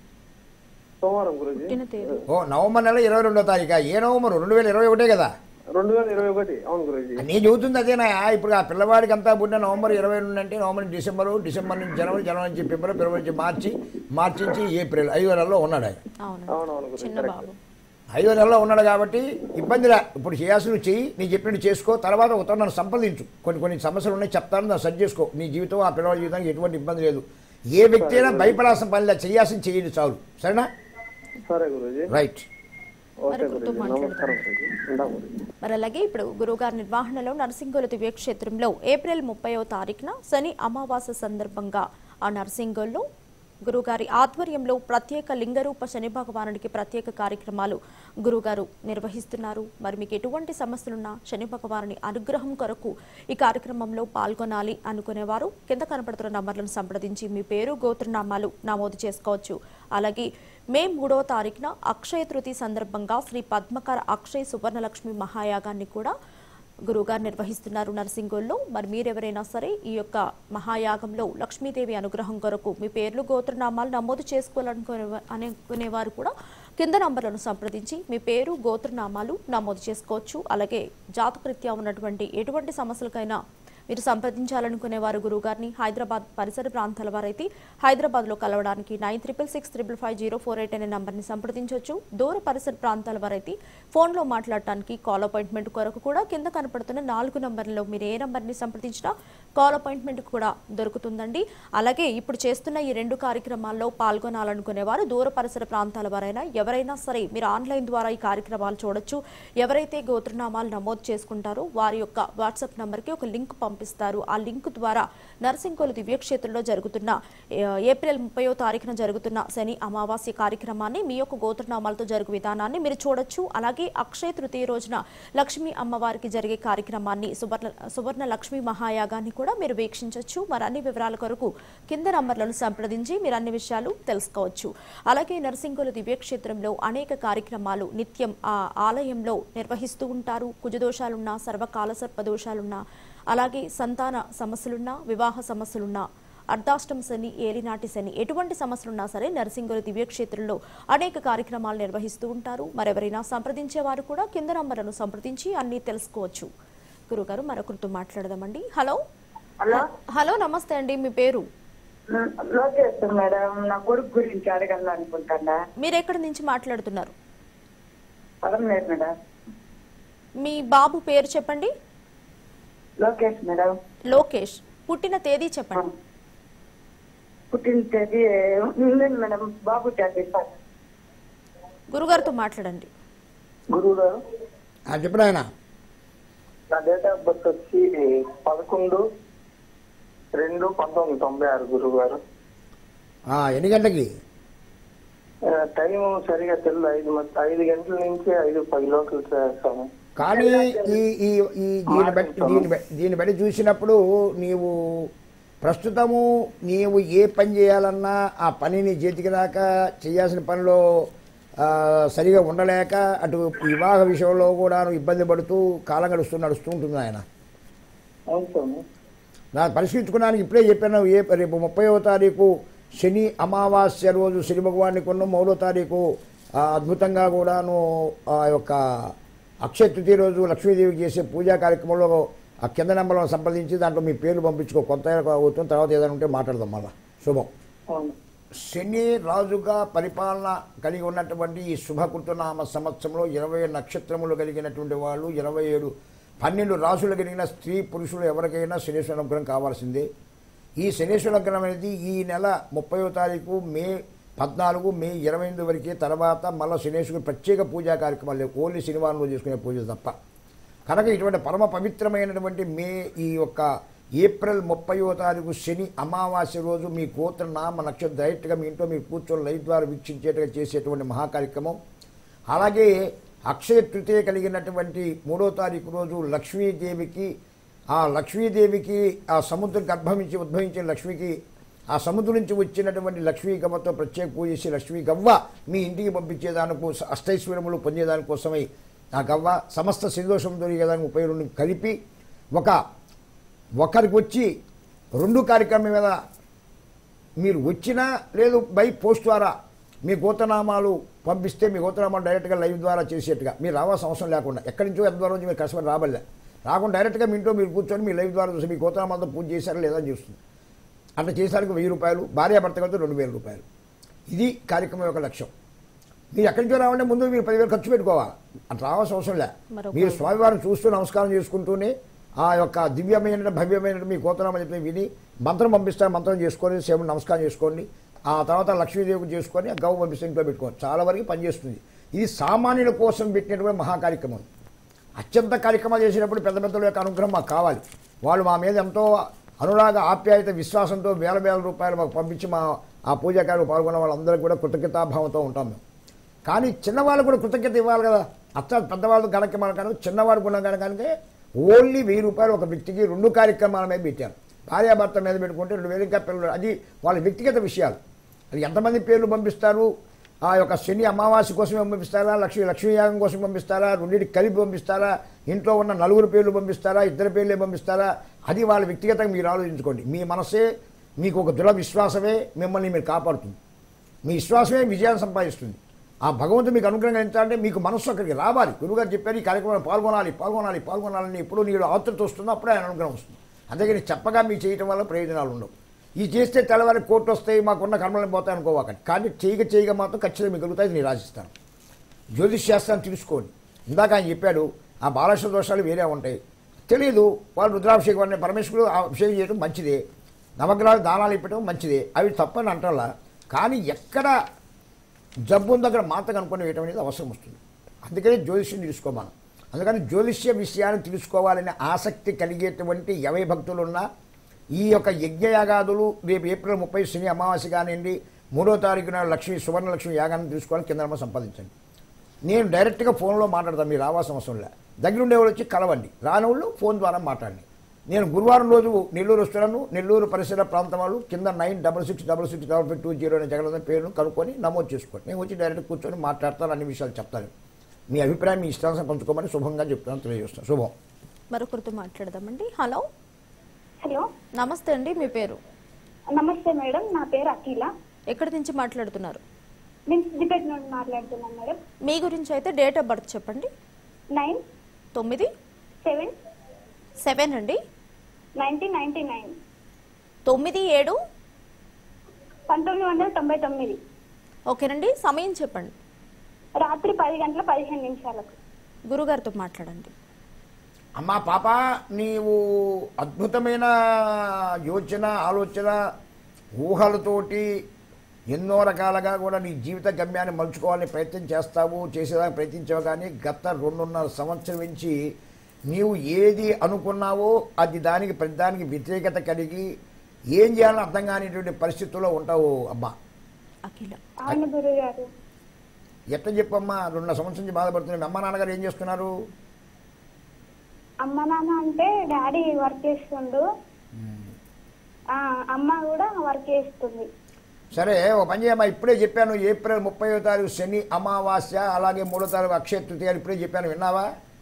Speaker 5: సోమవారం గురుజీ
Speaker 1: పుట్టిన తేదీ
Speaker 3: ఓ నవంబర్ నెల ఇరవై రెండో తారీఖా ఏ నవంబర్ రెండు వేల ఇరవై ఒకటే కదా
Speaker 5: రెండు వేల ఇరవై ఒకటి అవును గురుజీ
Speaker 3: నేను చెబుతుంది అదేనా ఇప్పుడు ఆ పిల్లవాడికి అంతా పుట్టిన నవంబర్ ఇరవై రెండు అంటే నవంబర్ నుంచి డిసెంబరు డిసెంబర్ నుంచి జనవరి జనవరి నుంచి ఫిబ్రవరి ఫిబ్రవరి నుంచి మార్చి మార్చి నుంచి ఏప్రిల్ ఐదు నెలల్లో ఉన్నాడు ఆయన
Speaker 1: అవును
Speaker 5: అవునవును గురుజీ
Speaker 1: చిన్న బాబు
Speaker 3: ఐదో నెలలో ఉన్నాడు కాబట్టి ఇబ్బందిరా ఇప్పుడు చేయాల్సిన చెయ్యి నీ చెప్పినట్టు చేసుకో తర్వాత ఉత్తరం నన్ను సంప్రదించు కొన్ని కొన్ని సమస్యలు ఉన్నాయి చెప్తాను దాన్ని సరి చేసుకో నీ జీవితం ఆ పిల్లవాడి జీవితానికి ఎటువంటి ఇబ్బంది లేదు ఏ వ్యక్తి అయినా భయపడాల్సిన పని లేదు చేయాల్సిన చేయండి చాలు సరేనా
Speaker 5: సరే గురుజీ
Speaker 3: రైట్
Speaker 5: ఓకే
Speaker 1: మరి గుర్తు
Speaker 5: గురుజీ
Speaker 1: మాట్లాడతాను.
Speaker 5: నమస్కారం గురుజీ ఉంటాం గురుజీ
Speaker 1: మరి అలాగే ఇప్పుడు గురువుగారి నిర్వహణలో నర్సింగోలు దివ్యక్షేత్రంలో ఏప్రిల్ ముప్పైవ తారీఖున శని అమావాస్య సందర్భంగా ఆ నర్సింగోల్లో గురుగారి ఆధ్వర్యంలో ప్రత్యేక లింగరూప శని భగవానుడికి ప్రత్యేక కార్యక్రమాలు గురుగారు నిర్వహిస్తున్నారు మరి మీకు ఎటువంటి సమస్యలున్నా శని భగవానుని అనుగ్రహం కొరకు ఈ కార్యక్రమంలో పాల్గొనాలి అనుకునేవారు కింద కనపడుతున్న నంబర్లను సంప్రదించి మీ పేరు గోత్రనామాలు నమోదు చేసుకోవచ్చు అలాగే మే మూడవ తారీఖున అక్షయ తృతీయ సందర్భంగా శ్రీ పద్మకర అక్షయ సువర్ణలక్ష్మి మహాయాగాన్ని కూడా గురువుగారు నిర్వహిస్తున్నారు నర్సింగోల్లో మరి మీరెవరైనా సరే ఈ యొక్క మహాయాగంలో లక్ష్మీదేవి అనుగ్రహం కొరకు మీ పేర్లు గోత్రనామాలు నమోదు చేసుకోవాలనుకునే అనుకునేవారు కూడా కింద నంబర్లను సంప్రదించి మీ పేరు గోత్రనామాలు నమోదు చేసుకోవచ్చు అలాగే జాతకరీత్యా ఉన్నటువంటి ఎటువంటి సమస్యలకైనా మీరు సంప్రదించాలనుకునే వారు గురువుగారిని హైదరాబాద్ పరిసర ప్రాంతాల వారైతే హైదరాబాద్లో కలవడానికి nine triple six triple five zero four eight అనే నంబర్ని సంప్రదించవచ్చు దూర పరిసర ప్రాంతాల వారైతే ఫోన్లో మాట్లాడటానికి కాల్ అపాయింట్మెంట్ కొరకు కూడా కింద కనపడుతున్న నాలుగు నంబర్లలో మీరు ఏ నంబర్ని సంప్రదించినా కాల్ అపాయింట్మెంట్ కూడా దొరుకుతుందండి అలాగే ఇప్పుడు చేస్తున్న ఈ రెండు కార్యక్రమాల్లో పాల్గొనాలనుకునే వారు దూర పరిసర ప్రాంతాల వారైనా ఎవరైనా సరే మీరు ఆన్లైన్ ద్వారా ఈ కార్యక్రమాలు చూడొచ్చు ఎవరైతే గోత్రనామాలు నమోదు చేసుకుంటారో వారి యొక్క వాట్సాప్ నంబర్కి ఒక లింక్ పంపిస్తారు ఆ లింక్ ద్వారా నర్సింకోలు దివ్యక్షేత్రంలో జరుగుతున్న ఏ, ఏప్రిల్ ముప్పయో తారీఖున జరుగుతున్న శని అమావాస్య కార్యక్రమాన్ని మీ యొక్క గోత్రనామాలతో జరుగు విధానాన్ని మీరు చూడొచ్చు అలాగే అక్షయ తృతీయ రోజున లక్ష్మీ అమ్మవారికి జరిగే కార్యక్రమాన్ని సువర్ణ సువర్ణ లక్ష్మీ మహాయాగాన్ని కూడా మీరు వీక్షించవచ్చు మరి అన్ని వివరాల కొరకు కింద నంబర్లను సంప్రదించి మీరు అన్ని విషయాలు తెలుసుకోవచ్చు అలాగే నరసింగుల దివ్యక్షేత్రంలో అనేక కార్యక్రమాలు నిత్యం ఆ ఆలయంలో నిర్వహిస్తూ ఉంటారు కుజదోషాలున్నా సర్వకాల సర్పదోషాలున్నా అలాగే సంతాన సమస్యలున్నా వివాహ సమస్యలున్నా అర్ధాష్టమ శని ఏలినాటి శని ఎటువంటి సమస్యలున్నా సరే నరసింగుల దివ్యక్షేత్రంలో అనేక కార్యక్రమాలు నిర్వహిస్తూ ఉంటారు మరెవరైనా సంప్రదించేవారు కూడా కింద నంబర్లను సంప్రదించి అన్నీ తెలుసుకోవచ్చు గురుగారు మరొకరితో మాట్లాడదామండి హలో
Speaker 2: హలో
Speaker 1: హలో నమస్తే అండి మీ పేరు
Speaker 2: లోకేష్ మేడం నా కొడుకు గురించి అడగాలనుకుంటానా
Speaker 1: మీరు ఎక్కడి నుంచి మాట్లాడుతున్నారు
Speaker 2: పదం లేదు మేడం
Speaker 1: మీ బాబు పేరు చెప్పండి
Speaker 2: లోకేష్ మేడం
Speaker 1: లోకేష్ పుట్టిన తేదీ చెప్పండి
Speaker 2: పుట్టిన తేదీ ఉంది మేడం బాబు చేస్తాను
Speaker 1: గురుగారితో మాట్లాడండి
Speaker 5: గురువు గారు
Speaker 3: ఆ చెప్పిన ఆయన
Speaker 5: నా డేట్ ఆఫ్ బర్త్ వచ్చి పదకొండు రెండు పంతొమ్మిది తొంభై ఆరు గురువు గారు
Speaker 3: ఆ, ఎన్ని గంటలకి
Speaker 5: టైం సరిగా తెలియదు ఐదు మధ్య ఐదు గంటల నుంచి ఐదు పది లోకల్ చేస్తాము
Speaker 3: కానీ ఈ ఈ ఈ దీన్ని బట్టి దీన్ని బట్టి దీన్ని బట్టి చూసినప్పుడు నీవు ప్రస్తుతము నీవు ఏ పని చేయాలన్నా ఆ పని నీ చేతికి రాక చేయాల్సిన పనిలో ఆ, సరిగా ఉండలేక అటు వివాహ విషయంలో కూడా ఇబ్బంది పడుతూ కాలం గడుస్తూ నడుస్తూ ఉంటుంది ఆయన
Speaker 4: అవును స్వామి
Speaker 3: నా పరిశీలించుకోవడానికి ఇప్పుడే చెప్పాను ఏ రేపు ముప్పైవ తారీఖు శని అమావాస్య రోజు శని భగవాన్ని కొన్న మూడో తారీఖు ఆ, అద్భుతంగా కూడాను ఆ యొక్క అక్షయ తృతీయ రోజు లక్ష్మీదేవికి చేసే పూజా కార్యక్రమంలో ఆ కింద నెంబర్లను సంప్రదించి దాంట్లో మీ పేర్లు పంపించుకో కొత్త అవుతుంది తర్వాత ఏదైనా ఉంటే మాట్లాడదాం మళ్ళా శుభం
Speaker 4: అవును
Speaker 3: శని రాజుగా పరిపాలన కలిగి ఉన్నటువంటి ఈ శుభకృతనామ సంవత్సరంలో ఇరవై నక్షత్రములు కలిగినటువంటి వాళ్ళు ఇరవై ఏడు పన్నెండు రాసులు కలిగిన స్త్రీ పురుషులు ఎవరికైనా శనేశ్వర అనుగ్రహం కావాల్సిందే ఈ శనేశ్వర అనుగ్రహం అనేది ఈ నెల ముప్పయో తారీఖు మే పద్నాలుగు మే ఇరవై ఎనిమిది వరకే తర్వాత మళ్ళీ శనేశ్వరుడు ప్రత్యేక పూజా కార్యక్రమాలు లేవు ఓన్లీ శనివారంలో చేసుకునే పూజ తప్ప కనుక ఇటువంటి పరమ పవిత్రమైనటువంటి మే ఈ యొక్క ఏప్రిల్ ముప్పయో తారీఖు శని అమావాస్య రోజు మీ గోత్ర నామ నక్షత్రం డైరెక్ట్గా మీ ఇంట్లో మీరు కూర్చొని లైట్ ద్వారా వీక్షించేట్టుగా చేసేటువంటి మహాకార్యక్రమం అలాగే అక్షయ తృతీయ కలిగినటువంటి మూడో తారీఖు రోజు లక్ష్మీదేవికి ఆ లక్ష్మీదేవికి ఆ సముద్ర గర్భం నుంచి ఉద్భవించిన లక్ష్మికి ఆ సముద్రం నుంచి వచ్చినటువంటి లక్ష్మీ గవ్వతో ప్రత్యేక పూజ చేసి లక్ష్మీ గవ్వ మీ ఇంటికి పంపించేదానికి అష్టైశ్వర్యములు పొందేదానికోసమై ఆ గవ్వ సమస్త శనిదోషం దొరికేదానికి ఉపయోగం కలిపి ఒక ఒకరికి వచ్చి రెండు కార్యక్రమం మీద మీరు వచ్చినా లేదు బై పోస్ట్ ద్వారా మీ గోతనామాలు పంపిస్తే మీ గోతనామాలు డైరెక్ట్గా లైవ్ ద్వారా చేసేట్టుగా మీరు రావాల్సిన అవసరం లేకుండా ఎక్కడి నుంచో ఎంత దూరం నుంచి మీరు కష్టపడి రాబల్లే రాకుండా డైరెక్ట్గా మీ ఇంట్లో మీరు కూర్చొని మీ లైవ్ ద్వారా చూసి మీ గోతనామాలతో పూజ చేశారా లేదా అని చూస్తుంది అట్లా చేసేందుకు వెయ్యి రూపాయలు భార్యాభర్త కలిసి రెండు వేల రూపాయలు ఇది కార్యక్రమం యొక్క లక్ష్యం మీరు ఎక్కడి నుంచో రావాలంటే ముందు మీరు పదివేలు ఖర్చు పెట్టుకోవాలి అట్లా రావాల్సిన అవసరం లే
Speaker 1: మరొక
Speaker 3: మీరు స్వామివారిని చూస్తూ నమస్కారం చేసుకుంటూనే ఆ యొక్క దివ్యమైన భవ్యమైన మీ గోతనామని చెప్పి విని మంత్రం పంపిస్తారు మంత్రం చేసుకొని సేవ నమస్కారం చేసుకోండి ఆ తర్వాత లక్ష్మీదేవికి చేసుకొని ఆ గవ్వ పంపిస్తే ఇంట్లో పెట్టుకోండి చాలా వరకు పనిచేస్తుంది ఇది సామాన్యుల కోసం పెట్టినటువంటి మహాకార్యక్రమం అత్యంత కార్యక్రమాలు చేసినప్పుడు పెద్ద పెద్దల యొక్క అనుగ్రహం మాకు కావాలి వాళ్ళు మా మీద ఎంతో అనురాగ ఆప్యాయత విశ్వాసంతో వేల వేల రూపాయలు మాకు పంపించి మా ఆ పూజా కార్యక్రమం పాల్గొన్న వాళ్ళందరికీ కూడా కృతజ్ఞతాభావంతో ఉంటాం మేము కానీ చిన్నవాళ్ళు కూడా కృతజ్ఞత ఇవ్వాలి కదా అత్త పెద్దవాళ్ళు కార్యక్రమాలు కానీ చిన్నవాడు గుణం కనుక ఓన్లీ వెయ్యి రూపాయలు ఒక వ్యక్తికి రెండు కార్యక్రమాల మీద పెట్టారు భార్యాభర్త మీద పెట్టుకుంటే రెండు వేలు ఇంకా పిల్లలు అది వాళ్ళ వ్యక్తిగత విషయాలు అది ఎంతమంది పేర్లు పంపిస్తారు ఆ యొక్క శని అమావాస్య కోసమే పంపిస్తారా లక్ష్మీ లక్ష్మీయాగం కోసం పంపిస్తారా రెండింటికి కలిపి పంపిస్తారా ఇంట్లో ఉన్న నలుగురు పేర్లు పంపిస్తారా ఇద్దరు పేర్లే పంపిస్తారా అది వాళ్ళ వ్యక్తిగతంగా మీరు ఆలోచించుకోండి మీ మనసే మీకు ఒక దృఢ విశ్వాసమే మిమ్మల్ని మీరు కాపాడుతుంది మీ విశ్వాసమే విజయాన్ని సంపాదిస్తుంది ఆ భగవంతుడు మీకు అనుగ్రహం ఎంచాలంటే మీకు మనస్సు అక్కడికి రావాలి గురువుగారు చెప్పారు ఈ కార్యక్రమంలో పాల్గొనాలి పాల్గొనాలి పాల్గొనాలని ఎప్పుడు నీడు ఆతృత వస్తుందో అప్పుడే ఆయన అనుగ్రహం వస్తుంది అందుకని చెప్పగా మీకు చేయటం వల్ల ప్రయోజనాలు ఉండవు ఈ చేస్తే తెల్లవారి కోర్టు వస్తాయి మాకున్న కర్మలను పోతాయి అనుకోవాకండి కానీ చేయక చేయక మాత్రం ఖచ్చితంగా మీకు కలుగుతాయి నేను రాసిస్తాను జ్యోతిష్ శాస్త్రాన్ని తెలుసుకోండి ఇందాక ఆయన చెప్పాడు ఆ బాలశ్వ దోషాలు వేరే ఉంటాయి తెలియదు వాళ్ళు రుద్రాభిషేకం అనే పరమేశ్వరుడు ఆ అభిషేకం చేయడం మంచిదే నవగ్రహాలు దానాలు ఇప్పడం మంచిదే అవి తప్పని అంటలా కానీ ఎక్కడ జబ్బు ఉందో అక్కడ మాత కనుక్కొని వేయటం అనేది అవసరం వస్తుంది అందుకని జ్యోతిష్యం తెలుసుకోమను అందుకని జ్యోతిష్య విషయాన్ని తెలుసుకోవాలనే ఆసక్తి కలిగేటువంటి ఎవై భక్తులు ఉన్నా ఈ యొక్క యజ్ఞయాగాదులు రేపు ఏప్రిల్ ముప్పై శని అమావాస్య కానివ్వండి మూడో తారీఖున లక్ష్మి సువర్ణ లక్ష్మి యాగాన్ని తీసుకోవాలని కింద నెంబర్ సంపాదించండి నేను డైరెక్ట్గా ఫోన్లో మాట్లాడతాను మీరు రావాల్సిన అవసరం లే దగ్గర ఉండేవాళ్ళు వచ్చి కలవండి రానివాళ్ళు ఫోన్ ద్వారా మాట్లాడండి నేను గురువారం రోజు నెల్లూరు వస్తున్నాను నెల్లూరు పరిసర ప్రాంతం వాళ్ళు కింద nine double six double six double five two zero అనే జగన్ పేరును కనుక్కొని నమోదు చేసుకోండి నేను వచ్చి డైరెక్ట్ కూర్చొని మాట్లాడతాను అన్ని విషయాలు చెప్తాను మీ అభిప్రాయం మీ ఇష్టాంశం పంచుకోమని శుభంగా చెప్తాను తెలియజేస్తాను శుభం
Speaker 1: మరొకరితో మాట్లాడదామండి హలో
Speaker 2: హలో
Speaker 1: నమస్తే అండి మీ పేరు
Speaker 2: నమస్తే మేడం నా పేరు అఖిల
Speaker 1: ఎక్కడి నుంచి మాట్లాడుతున్నారు
Speaker 2: నేను సిద్దిపేట నుండి మాట్లాడుతున్నాను మేడం
Speaker 1: మీ గురించి అయితే డేట్ ఆఫ్ బర్త్ చెప్పండి
Speaker 2: నైన్
Speaker 1: తొమ్మిది
Speaker 2: సెవెన్
Speaker 1: సెవెన్ అండి
Speaker 2: నైన్టీన్ నైన్టీ నైన్
Speaker 1: తొమ్మిది ఏడు
Speaker 2: పంతొమ్మిది వందల తొంభై తొమ్మిది
Speaker 1: ఓకేనండి సమయం చెప్పండి
Speaker 2: రాత్రి పది గంటల పదిహేను నిమిషాలకు
Speaker 1: గురుగారితో మాట్లాడండి
Speaker 3: అమ్మా పాప నీవు అద్భుతమైన యోచన ఆలోచన ఊహలతోటి ఎన్నో రకాలుగా కూడా నీ జీవిత గమ్యాన్ని మలుచుకోవాలని ప్రయత్నం చేస్తావు చేసేదానికి ప్రయత్నించావు కానీ గత రెండున్నర సంవత్సరం నుంచి నీవు ఏది అనుకున్నావో అది దానికి ప్రతిదానికి వ్యతిరేకత కలిగి ఏం చేయాలని అర్థం కానిటువంటి పరిస్థితుల్లో ఉంటావు అమ్మా
Speaker 1: అఖిల
Speaker 2: అవును గురుగారు
Speaker 3: ఎట్లా చెప్పమ్మా రెండున్నర సంవత్సరం నుంచి బాధపడుతున్నావు మీ అమ్మ నాన్నగారు ఏం చేస్తున్నారు
Speaker 2: అమ్మ నాన్న అంటే డాడీ వర్క్ చేస్తుండు ఆ, అమ్మ కూడా వర్క్ చేస్తుంది
Speaker 3: సరే ఓ పని చేయమ్మా ఇప్పుడే చెప్పాను ఏప్రిల్ ముప్పై తారీఖు శని అమావాస్య అలాగే మూడో తారీఖు అక్షయ తృతీయ అని ఇప్పుడే చెప్పాను విన్నావా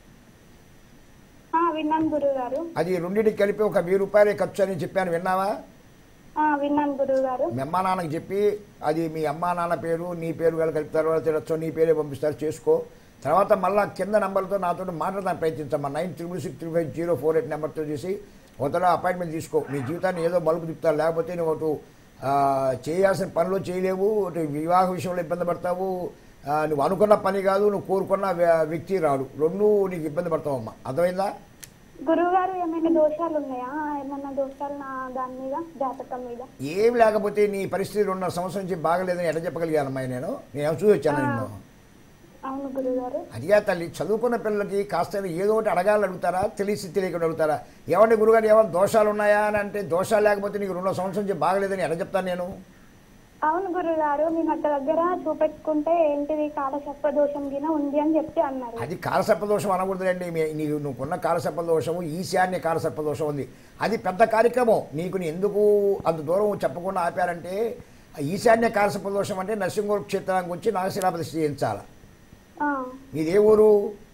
Speaker 2: ఆ, విన్నాను గురువు గారు
Speaker 3: అది రెండింటికి కలిపి ఒక వెయ్యి రూపాయలే ఖర్చు అని చెప్పాను విన్నావా
Speaker 2: ఆ, విన్నాను గురువు గారు
Speaker 3: మీ అమ్మా నాన్నకి చెప్పి అది మీ అమ్మా నాన్న పేరు నీ పేరు కలిపి కలుపుతారు వాళ్ళు తినచ్చు నీ పేరే పంపిస్తారు చేసుకో తర్వాత మళ్ళా కింద నెంబర్తో నాతో మాట్లాడడానికి ప్రయత్నించమ్మా nine triple six three five zero four eight నెంబర్తో చేసి ఒకలా అపాయింట్మెంట్ తీసుకో నీ జీవితాన్ని ఏదో మలుపు తిప్పుతారు లేకపోతే నువ్వు అటు ఆ, చేయాల్సిన పనులు చేయలేవు అటు వివాహ విషయంలో ఇబ్బంది పడతావు ఆ, నువ్వు అనుకున్న పని కాదు నువ్వు కోరుకున్న వ్య- వ్యక్తి రాడు రెండు నీకు ఇబ్బంది పడతావమ్మా అర్థమైందా
Speaker 2: గురువు గారు ఏమైనా దోషాలు ఉన్నాయా ఏమైనా దోషాలు నా దాని మీద జాతకం మీద
Speaker 3: ఏం లేకపోతే నీ పరిస్థితి రెండున్నర సంవత్సరం నుంచి బాగలేదని ఎట్లా చెప్పగలిగానమ్మా నేను నేను చూసి వచ్చాను నిన్ను
Speaker 2: అవును గురువు గారు
Speaker 3: అదిగా తల్లి చదువుకున్న పిల్లలకి కాస్త ఏదో ఒకటి అడగాలని అడుగుతారా తెలిసి తెలియకుండా అడుగుతారా ఏమంటే గురుగారు ఏమైనా దోషాలు ఉన్నాయా అని అంటే దోషాలు లేకపోతే నీకు రెండో సంవత్సరం నుంచి బాగలేదని ఎలా చెప్తాను నేను
Speaker 2: అవును గురువు గారు మేము అక్క దగ్గర చూపెట్టుకుంటే ఏంటిది కాలసర్ప దోషం గిన ఉంది అని చెప్పి అన్నారు
Speaker 3: అది కాలసర్ప దోషం అనకూడదండి మీ- నీకు నువ్వుకున్న కాలసర్ప దోషము ఈశాన్య కాలసర్ప దోషం ఉంది అది పెద్ద కార్యక్రమం నీకు నీ ఎందుకు అంత దూరం చెప్పకుండా ఆపారంటే ఆ ఈశాన్య కాలసర్ప దోషం అంటే నరసింహ క్షేత్రానికి వచ్చి నాగశిలాపతి చేయించాలి
Speaker 2: ఆ,
Speaker 3: ఇదే ఊరు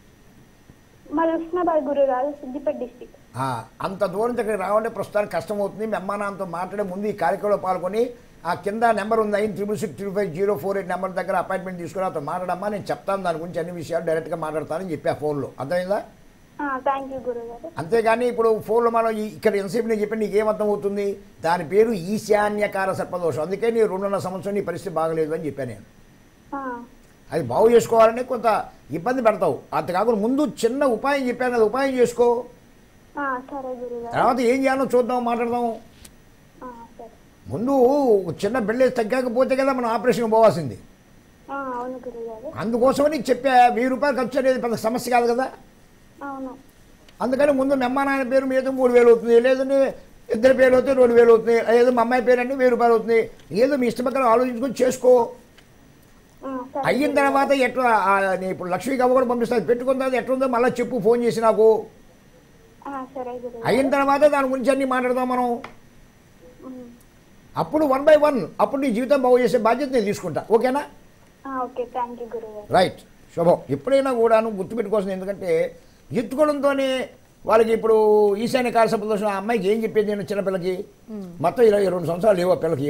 Speaker 2: మాది ఉస్నాబాద్ గురువు గారు సిద్దిపేట డిస్టిక్
Speaker 3: ఆ, అంత దూరం దగ్గర రావాలంటే ప్రస్తుతానికి కష్టం అవుతుంది మీ అమ్మా నాన్నతో మాట్లాడే ముందు ఈ కార్యక్రమంలో పాల్గొని ఆ కింద నెంబర్ ఉంది అయిన triple six three five zero four eight number దగ్గర అపాయింట్మెంట్ తీసుకుని అతను మాట్లాడమ్మా నేను చెప్తాను దాని గురించి అన్ని విషయాలు డైరెక్ట్గా మాట్లాడతానని చెప్పా ఫోన్లో అర్థమైందా
Speaker 2: థ్యాంక్ యూ గురువు గారు
Speaker 3: అంతేగాని ఇప్పుడు ఫోన్లో మనం ఈ- ఇక్కడ ఎంతసేపు నేను చెప్పి నీకు ఏమర్థం అవుతుంది దాని పేరు ఈశాన్యకార సర్పదోషం అందుకే నీ రెండున్నర సంవత్సరం నీ పరిస్థితి బాగలేదు అని చెప్పాను నేను
Speaker 2: ఆ,
Speaker 3: అది బాగు చేసుకోవాలంటే కొంత ఇబ్బంది పెడతావు అంత కాకుండా ముందు చిన్న ఉపాయం చెప్పాను కదా ఉపాయం చేసుకో
Speaker 2: ఆ, సరే గురువు గారు
Speaker 3: తర్వాత ఏం చేయాలో చూద్దాం మాట్లాడదాం
Speaker 2: ఆ, సరే
Speaker 3: ముందు చిన్న బిల్డేజ్ తగ్గకపోతే కదా మనం ఆపరేషన్ పోవాల్సింది
Speaker 2: ఆ, అవును గురువు గారు
Speaker 3: అందుకోసమని చెప్పా వెయ్యి రూపాయలు ఖర్చు అనేది పెద్ద సమస్య కాదు కదా
Speaker 2: అవును
Speaker 3: అందుకని ముందు మీ అమ్మా నాయన పేరు మీద మూడు వేలు అవుతుంది లేదంటే ఇద్దరి పేరు అవుతుంది రెండు వేలు అవుతుంది ఏదో మా అమ్మాయి పేరు అంటే వెయ్యి రూపాయలు అవుతుంది ఏదో మీ ఇష్టం ప్రకారం ఆలోచించుకొని చేసుకో
Speaker 2: ఆ, సరే
Speaker 3: అయిన తర్వాత ఎట్లా ఆ, నేను ఇప్పుడు లక్ష్మీ గవ్వ కూడా పంపిస్తాను పెట్టుకున్న తర్వాత ఎట్లుందో మళ్ళీ చెప్పు ఫోన్ చేసి నాకు
Speaker 2: ఆ, సరే గురువు
Speaker 3: అయిన
Speaker 2: గారు
Speaker 3: తర్వాత దాని గురించి అన్ని మాట్లాడదాం మనం
Speaker 2: ఉమ్.
Speaker 3: అప్పుడు వన్ బై వన్ అప్పుడు నీ జీవితం బాగు చేసే బాధ్యత నేను తీసుకుంటా ఓకేనా
Speaker 2: ఆ, ఓకే థ్యాంక్ యూ గురువు గారు
Speaker 3: రైట్ శుభం ఎప్పుడైనా కూడాను గుర్తుపెట్టుకోవాల్సింది ఎందుకంటే ఎత్తుకోవడంతోనే వాళ్ళకి ఇప్పుడు ఈశాన్య కాలసభ దోషం ఆ అమ్మాయికి ఏం చెప్పేది నేను చిన్నపిల్లకి మొత్తం ఇరవై రెండు సంవత్సరాలు లేవు ఆ పిల్లకి